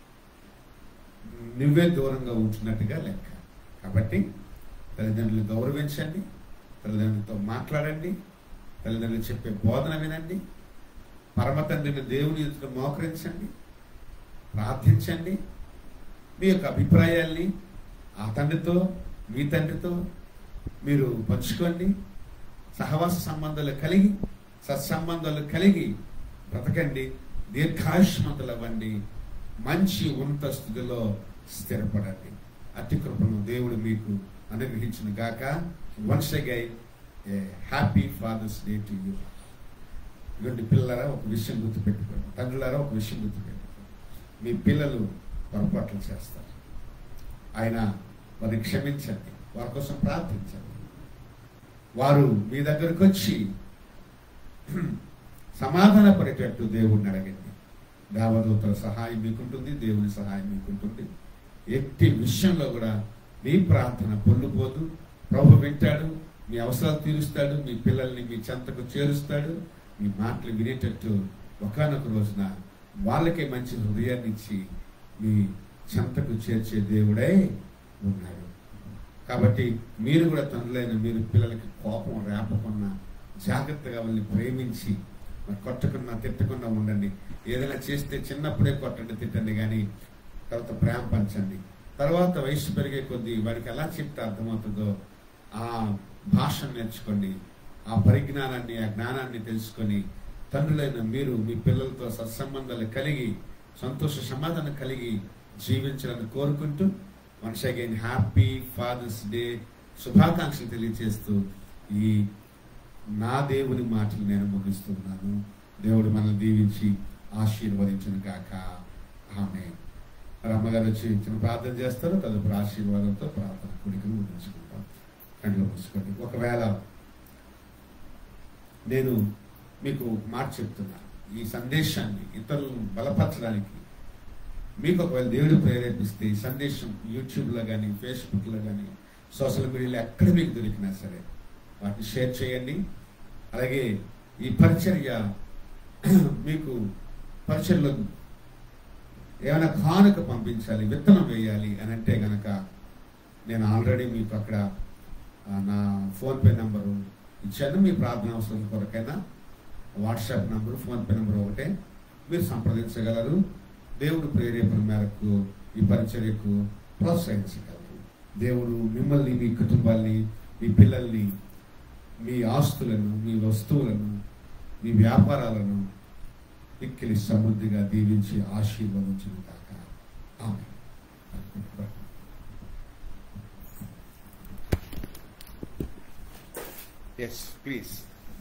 Speaker 1: నువ్వే దూరంగా ఉంటున్నట్టుగా లెక్క కాబట్టి తల్లిదండ్రులు గౌరవించండి తల్లిదండ్రులతో మాట్లాడండి తల్లిదండ్రులు చెప్పే బోధన వినండి పరమ తండ్రిని దేవుని ఎదుట మోకరించండి ప్రార్థించండి మీ యొక్క అభిప్రాయాల్ని ఆ తండ్రితో మీ తండ్రితో మీరు పంచుకోండి సహవాస సంబంధాలు కలిగి సత్సంబంధాలు కలిగి బ్రతకండి దీర్ఘాయుష్మంతులు అవ్వండి మంచి ఉన్నత స్థితిలో స్థిరపడండి అతి కృపను దేవుడు మీకు అనుగ్రహించిన గాక once again a happy father's day to you ఇటువంటి పిల్లలారా ఒక విషయం గుర్తుపెట్టుకోండి తండ్రులారా ఒక విషయం గుర్తుపెట్టుకోండి మీ పిల్లలు పొరపాట్లు చేస్తారు ఆయన వారిని క్షమించండి వారి కోసం ప్రార్థించండి వారు మీ దగ్గరకు వచ్చి సమాధానపడేటట్టు దేవుడిని అడగండి దేవదూతల సహాయం మీకుంటుంది దేవుని సహాయం మీకుంటుంది ఎట్టి విషయంలో కూడా మీ ప్రార్థన పొల్లుపోదు ప్రభు వింటాడు మీ అవసరాలు తీరుస్తాడు మీ పిల్లల్ని మీ చెంతకు చేరుస్తాడు మీ మాటలు వినేటట్టు ఒకనొక రోజున వాళ్ళకే మంచి హృదయాన్ని ఇచ్చి మీ చెంతకు చేర్చే దేవుడై ఉన్నాడు కాబట్టి మీరు కూడా తండ్రులైన మీరు పిల్లలకి కోపం రేపకుండా జాగ్రత్తగా వాళ్ళని ప్రేమించి మరి కొట్టకుండా తిట్టకుండా ఉండండి ఏదైనా చేస్తే చిన్నప్పుడే కొట్టండి తిట్టండి కానీ తర్వాత ప్రేమ పంచండి తర్వాత వయసు పెరిగే కొద్దీ వాడికి ఎలా చెప్తే అర్థమవుతుందో ఆ భాషను నేర్చుకోండి ఆ పరిజ్ఞానాన్ని ఆ జ్ఞానాన్ని తెలుసుకొని తండ్రులైన మీరు మీ పిల్లలతో సత్సంబంధాలు కలిగి సంతోష సమాధానం కలిగి జీవించాలని కోరుకుంటూ once again happy father's day శుభాకాంక్షలు తెలియజేస్తూ ఈ నా దేవుని మాటలు నేను ముగిస్తున్నాను దేవుడు మనల్ని దీవించి ఆశీర్వదించిన కాక ఆమె మరి అమ్మగారు వచ్చి చిన్న ప్రార్థన చేస్తారు తదుపరి ఆశీర్వాదంతో ప్రార్థన కుడికలు ముగించుకుంటాం కంట్లో మూసుకోండి ఒకవేళ నేను మీకు ఒక మాట చెప్తున్నా ఈ సందేశాన్ని ఇతరులను బలపరచడానికి మీకు ఒకవేళ దేవుడు ప్రేరేపిస్తే ఈ సందేశం యూట్యూబ్లో కానీ ఫేస్బుక్లో కానీ సోషల్ మీడియాలో ఎక్కడ మీకు దొరికినా సరే వాటిని షేర్ చేయండి అలాగే ఈ పరిచర్య మీకు పరిచర్లో ఏమైనా కానుక పంపించాలి విత్తనం వేయాలి అని అంటే గనక నేను ఆల్రెడీ మీకు అక్కడ ఆ, నా ఫోన్పే నెంబరు ఇచ్చాను మీ ప్రార్థన అవసరం కొరకైనా వాట్సాప్ నంబర్ ఫోన్పే నెంబర్ ఒకటే మీరు సంప్రదించగలరు దేవుడు ప్రేరేపణ మేరకు ఈ పరిచర్యకు ప్రోత్సహించగలరు దేవుడు మిమ్మల్ని మీ కుటుంబాన్ని మీ పిల్లల్ని మీ ఆస్తులను మీ వస్తువులను మీ వ్యాపారాలను మిక్కిలి సమృద్ధిగా దీవించి ఆశీర్వదించిన కాక ఆమె ఎస్ ప్లీజ్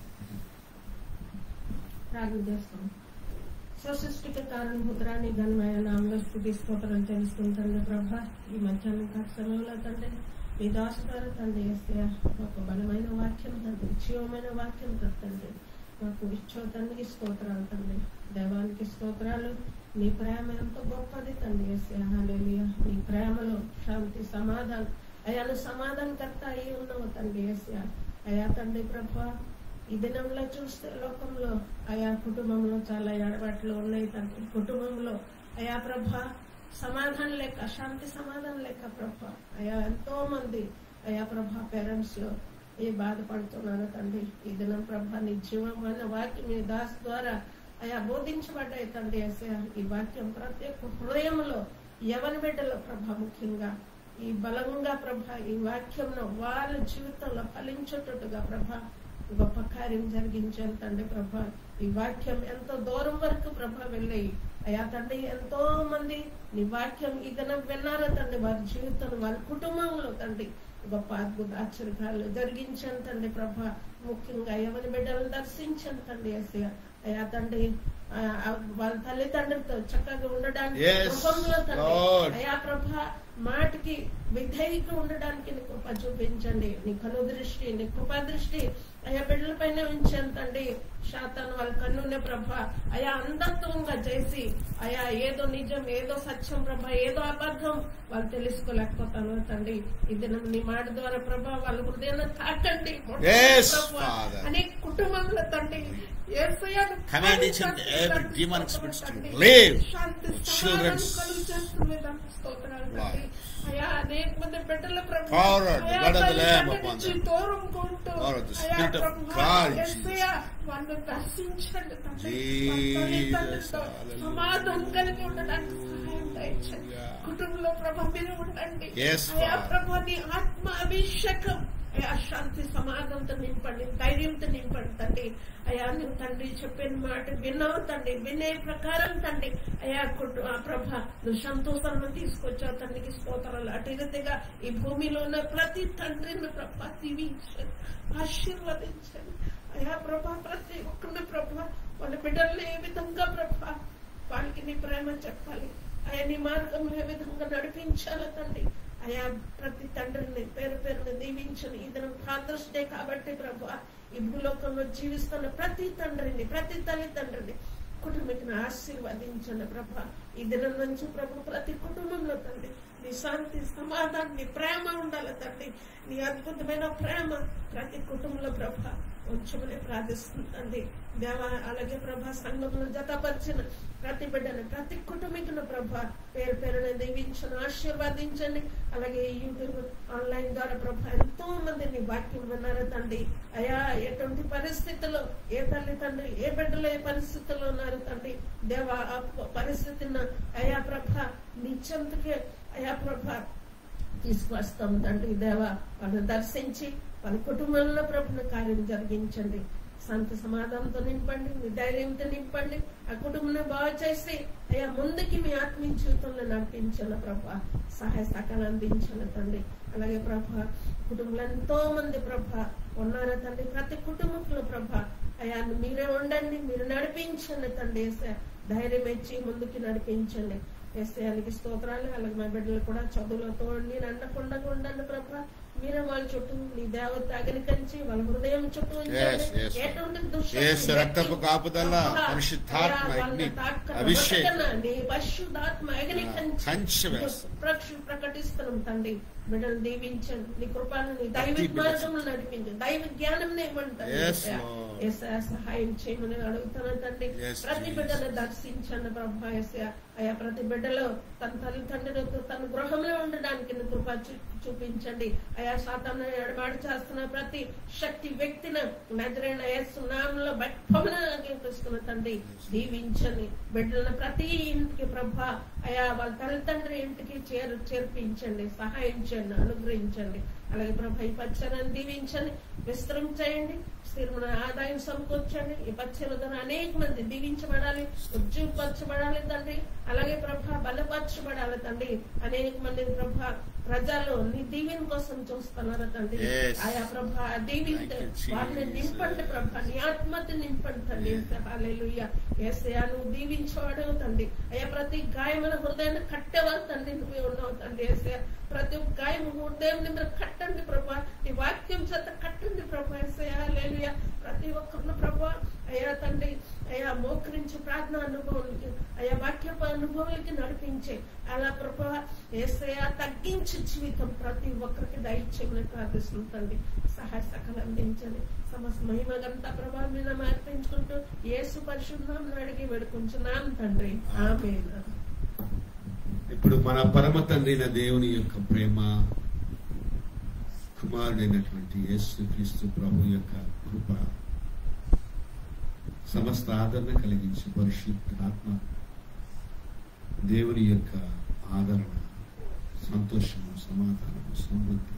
Speaker 2: ప్రార్థన చేస్తాం స్వసృష్టిక కారణభూతరాన్ని ఘనమైన నామలో స్థుతి స్తోత్రం తెలుసుకుంటుంది ప్రభా ఈ మధ్యాహ్నం కాల సమయంలో తండ్రి మీ దాసు గారు తండ్రి వేస్తే ఒక బలమైన వాక్యం తండ్రి జీవమైన వాక్యం తండ్రి మాకు ఇచ్చో తండ్రికి స్తోత్రాలు తండ్రి దైవానికి స్తోత్రాలు నీ ప్రేమ ఎంతో గొప్పది తండ్రి వేస్తే హాలేలుయా నీ ప్రేమలో శాంతి సమాధానం అయ్యాను సమాధానకర్త అయి ఉన్నావు తండ్రి వేస్తే అయ్యా తండ్రి ప్రభా ఈ దినంలో చూస్తే లోకంలో ఆయా కుటుంబంలో చాలా ఎడబాట్లు ఉన్నాయి తండ్రి కుటుంబంలో అయా ప్రభ సమాధానం లేక శాంతి సమాధానం లేక ప్రభ అయా ఎంతో మంది అయా ప్రభ పేరెంట్స్ లో ఏ బాధపడుతున్నారు తండ్రి ఈ దినం ప్రభ నీ జీవమైన వాక్యం మీ దాస్ ద్వారా అయా బోధించబడ్డాయి తండ్రి యేసయ్య. ఈ వాక్యం ప్రతి ఒక్క హృదయంలో యవన బిడ్డలో ప్రభ ముఖ్యంగా ఈ బలంగా ప్రభ ఈ వాక్యంలో వాళ్ళ జీవితంలో ఫలించేటట్టుగా ప్రభ గొప్ప కార్యం జరిగించాను తండ్రి ప్రభ ఈ వాక్యం ఎంతో దూరం వరకు ప్రభ వెళ్ళాయి అయ్యా తండ్రి ఎంతో మంది నీ వాక్యం ఈ దినం విన్నారో తండ్రి వారి జీవితం వారి కుటుంబంలో తండ్రి గొప్ప అద్భుత ఆశ్చర్యాలు జరిగించాను తండ్రి ప్రభ ముఖ్యంగా ఎవరి బిడ్డలను దర్శించాను తండ్రి ఎస్ఐ అయ్యా తండ్రి ఆ, ఆ, వాళ్ళ తల్లిదండ్రులతో చక్కగా ఉండడానికి
Speaker 1: Yes,
Speaker 2: కృపంలో తండ్రి
Speaker 1: Lord.
Speaker 2: అయ్యా ప్రభ మాటికి విధేయక ఉండడానికి నీ కృప చూపించండి నీ కను దృష్టి నీ కృపా దృష్టి అయ్యా బిడ్డల పైన ఉంచాను తండ్రి శాతాన్ని వాళ్ళ కన్నునే ప్రభ అయా అంధత్వంగా చేసి అయా ఏదో నిజం ఏదో సత్యం ప్రభ ఏదో అబద్ధం వాళ్ళు తెలుసుకోలేకపోతాను తండ్రి ఇది నీ మాట ద్వారా ప్రభ వాళ్ళ హృదయాన్ని తాకండి
Speaker 1: Yes,
Speaker 2: ప్రభా.
Speaker 1: Father.
Speaker 2: అనేక కుటుంబంలో తండ్రి యేసయ్యను
Speaker 1: Command each and
Speaker 2: తండ్రి,
Speaker 1: every
Speaker 2: తండ్రి,
Speaker 1: demonic
Speaker 2: స్తోత్రం
Speaker 1: spirits to
Speaker 2: తండ్రి.
Speaker 1: leave
Speaker 2: శాంతి
Speaker 1: children's
Speaker 2: సమాధానం కలుగు చేస్తుంది దానికి స్తోత్రాలు తండ్రి. అయ్యా అనేక మంది బిడ్డల ప్రభు
Speaker 1: Power of the
Speaker 2: అయ్యా
Speaker 1: blood of the Lamb
Speaker 2: తల్లిదండ్రుల
Speaker 1: upon
Speaker 2: నుంచి
Speaker 1: them.
Speaker 2: దూరం కొంటూ
Speaker 1: Power of the
Speaker 2: అయ్యా
Speaker 1: Spirit of
Speaker 2: ప్రభు,
Speaker 1: God,
Speaker 2: యేసయ్య, వాళ్ళని దర్శించండి తండ్రి.
Speaker 1: Jesus,
Speaker 2: వాళ్ళ తల్లిదండ్రులతో
Speaker 1: hallelujah.
Speaker 2: సమాధానం కలిగి ఉండడానికి సహాయం దయచేయండి
Speaker 1: Hallelujah.
Speaker 2: కుటుంబంలో ప్రభ మీరు ఉండండి
Speaker 1: Yes,
Speaker 2: అయ్యా
Speaker 1: Father.
Speaker 2: ప్రభు నీ ఆత్మ అభిషేకం అయ్యా శాంతి సమాధానంతో నింపండి ధైర్యంతో నింపండి తండ్రి అయ్యా నువ్వు తండ్రి చెప్పిన మాట విన్నావు తండ్రి వినే ప్రకారం తండ్రి అయ్యా కుటు- ఆ ప్రభ నువ్వు సంతోషాలను తీసుకొచ్చావు తండ్రికి స్తోత్రాలు అటు రీతిగా ఈ భూమిలో ఉన్న ప్రతి తండ్రిని ప్రభ దీవించండి ఆశీర్వదించండి అయ్యా ప్రభ ప్రతి ఒక్కరిని ప్రభ వాళ్ళ బిడ్డల్ని ఏ విధంగా ప్రభ వాళ్ళకి నీ ప్రేమ చెప్పాలి అయ్యా నీ మార్గంలో ఏ విధంగా నడిపించాలి తండ్రి అయా ప్రతి తండ్రిని పేరు పేరుని దీవించని ఇది ఫాదర్స్ డే కాబట్టి ప్రభు ఈ భూలోకంలో జీవిస్తున్న ప్రతి తండ్రిని ప్రతి తల్లిదండ్రిని కుటుంబికి ఆశీర్వదించండి ప్రభ ఈ దినం నుంచి ప్రభు ప్రతి కుటుంబంలో తండ్రి నీ శాంతి సమాధానం నీ ప్రేమ ఉండాలి తండ్రి నీ అద్భుతమైన ప్రేమ ప్రతి కుటుంబంలో ప్రభ ఉంచమని ప్రార్థిస్తుందండి దేవ అలాగే ప్రభ సంఘంలో జతపరిచిన ప్రతి బిడ్డను ప్రతి కుటుంబికును ప్రభ పేరు పేరున దీవించను ఆశీర్వదించండి అలాగే యూట్యూబ్ ఆన్లైన్ ద్వారా ప్రభ ఎంతో మంది నీ వాక్యం విన్నారు తండ్రి అయా ఎటువంటి పరిస్థితుల్లో ఏ తల్లి తండ్రి ఏ బిడ్డలు ఏ పరిస్థితుల్లో ఉన్నారు తండ్రి దేవ ఆ పరిస్థితిని అయా ప్రభ నీ చెంతకే అయా ప్రభ తీసుకొస్తాం తండ్రి దేవ వాళ్ళని దర్శించి వాళ్ళ కుటుంబంలో ప్రభుత్వ కార్యం జరిగించండి శాంతి సమాధానంతో నింపండి మీ ధైర్యంతో నింపండి ఆ కుటుంబాన్ని బాగు చేసి అయ్యా ముందుకి మీ ఆత్మీయ జీవితంలో నడిపించాలి ప్రభా సహాయ సహకారం అందించాలి తండ్రి అలాగే ప్రభా కుటుంబంలో ఎంతో మంది ప్రభా ఉన్నారు తండ్రి ప్రతి కుటుంబంలో ప్రభా అయ్యా మీరే ఉండండి మీరు నడిపించండి తండ్రి యేసయ్య. ధైర్యం ఇచ్చి ముందుకి నడిపించండి ఎస్ఐకి స్తోత్రాలు అలాగే మా బిడ్డలు కూడా చదువులతో నేను అండకుండా ఉండండి ప్రభా మీరే వాళ్ళ చుట్టూ నీ దేవత అగ్నికంచి వాళ్ళ హృదయం చుట్టూ ఉంచండి.
Speaker 1: Yes, yes.
Speaker 2: ఎటువంటి దుష్ట
Speaker 1: Yes, రక్తపు కాపుదల,
Speaker 2: ప్రభా,
Speaker 1: పరిశుద్ధాత్మ
Speaker 2: అయ్యా,
Speaker 1: అగ్ని,
Speaker 2: వాళ్ళని తాకన,
Speaker 1: అభిషేకం.
Speaker 2: వెతకన, నీ పరిశుద్ధాత్మ అగ్ని కంచి
Speaker 1: కంచె వేస్తాం.
Speaker 2: ప్రక్ష- ప్రకటిస్తున్నాం తండ్రి బిడ్డలు దీవించండి నీ కృపను నీ దైవ
Speaker 1: Active
Speaker 2: మార్గములు నడిపించండి దైవ జ్ఞానం ఇవ్వండి
Speaker 1: Yes, Lord.
Speaker 2: ఏసయా సహాయం చేయమని అడుగుతాను తండ్రి
Speaker 1: Yes,
Speaker 2: ప్రతి
Speaker 1: Jesus.
Speaker 2: బిడ్డను దర్శించండి ప్రభా ఏసయా అయా ప్రతి బిడ్డలో తన తల్లిదండ్రులతో తన గృహంలో ఉండడానికి నీ కృప చూ- చూపించండి అయా సాతాను ఎడబాటు చేస్తున్న ప్రతి శక్తి వ్యక్తిని నజరైన నామంలో బయటపడుతున్న తండ్రి దీవించండి బిడ్డలను ప్రతి ఇంటికి ప్రభా అయా వాళ్ళ తల్లిదండ్రుల ఇంటికి చేరు చేర్పించండి సహాయం చేయండి అనుగ్రహించండి అలాగే ప్రభా ఈ పచ్చని దీవించండి విస్తరించేయండి స్థిరమైన ఆదాయం సమకూర్చండి ఈ పచ్చల ద్వారా అనేక మంది దీవించబడాలి ఉజ్జీవపరచబడాలి తండ్రి అలాగే ప్రభా బలపరచబడాలి తండ్రి అనేక మంది ప్రభా ప్రజలు నీ దీవెన కోసం చూస్తున్నారు తండ్రి
Speaker 1: Yes.
Speaker 2: ఆయా ప్రభా దీవించ
Speaker 1: Thank you,
Speaker 2: వారిని
Speaker 1: Jesus.
Speaker 2: నింపండి ప్రభా నీ ఆత్మతి నింపండి తండ్రి హాలేలుయ్య ఏసయా నువ్వు దీవించేవాడు తండ్రి అయ్యా ప్రతి గాయమైన హృదయాన్ని కట్టేవారు తండ్రి నువ్వే ఉన్నావు తండ్రి ఏసయా ప్రతి ఒక్క గాయం హృదయం మీరు కట్టండి ప్రభా నీ వాక్యం చేత కట్టండి ప్రభా ఏసయా హాలేలుయ్య ప్రతి ఒక్కరిని ప్రభా అయ్యా తండ్రి అయ్యా మోకరించి ప్రార్థన అనుభవాలకి అయ్యా వాక్యపు అనుభవాలకి నడిపించే అలా ప్రభా ఏసయా తగ్గించి జీవితం ప్రతి ఒక్కరికి దయచేయమని ప్రార్థిస్తుంది తండ్రి సహాయ సకలు అందించండి సమస్త మహిమగంతా ప్రభావం మీద మార్పించుకుంటూ యేసు పరిశుద్ధం అడిగి వేడుకుంటున్నాం తండ్రి ఆమె
Speaker 1: ఇప్పుడు మన పరమ తండ్రి అయిన దేవుని యొక్క ప్రేమ కుమారుడైనటువంటి యేసు క్రీస్తు ప్రభు యొక్క కృప సమస్త ఆదరణ కలిగించి పరిశుద్ధ ఆత్మ దేవుని యొక్క ఆదరణ సంతోషము సమాధానము సమృద్ధి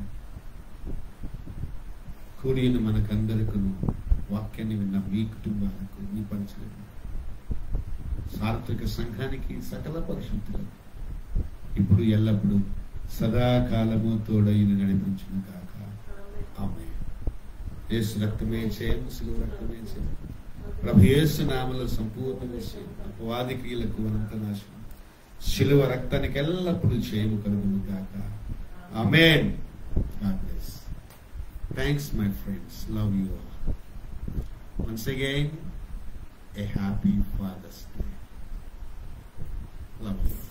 Speaker 1: కూడిన మనకందరికీ వాక్యాన్ని విన్న మీ కుటుంబాలకు మీ పరిచయం సార్వత్రిక సంఘానికి సకల పరిశుద్ధులకు ఇప్పుడు ఎల్లప్పుడూ సదాకాలము తోడైన నడిపించిన కాక ఆమె యేసు రక్తమే చేయము శిలువ రక్తమే చేయము ప్రభు యేసు నామలో సంపూర్ణ విషయం అపవాది క్రియలకు అనంత నాశనం శిలువ రక్తానికి ఎల్లప్పుడూ చేయము కలుగును కాక ఆమెన్ God bless. Thanks, my friends. Love you all. Once again, a happy Father's Day. Love you.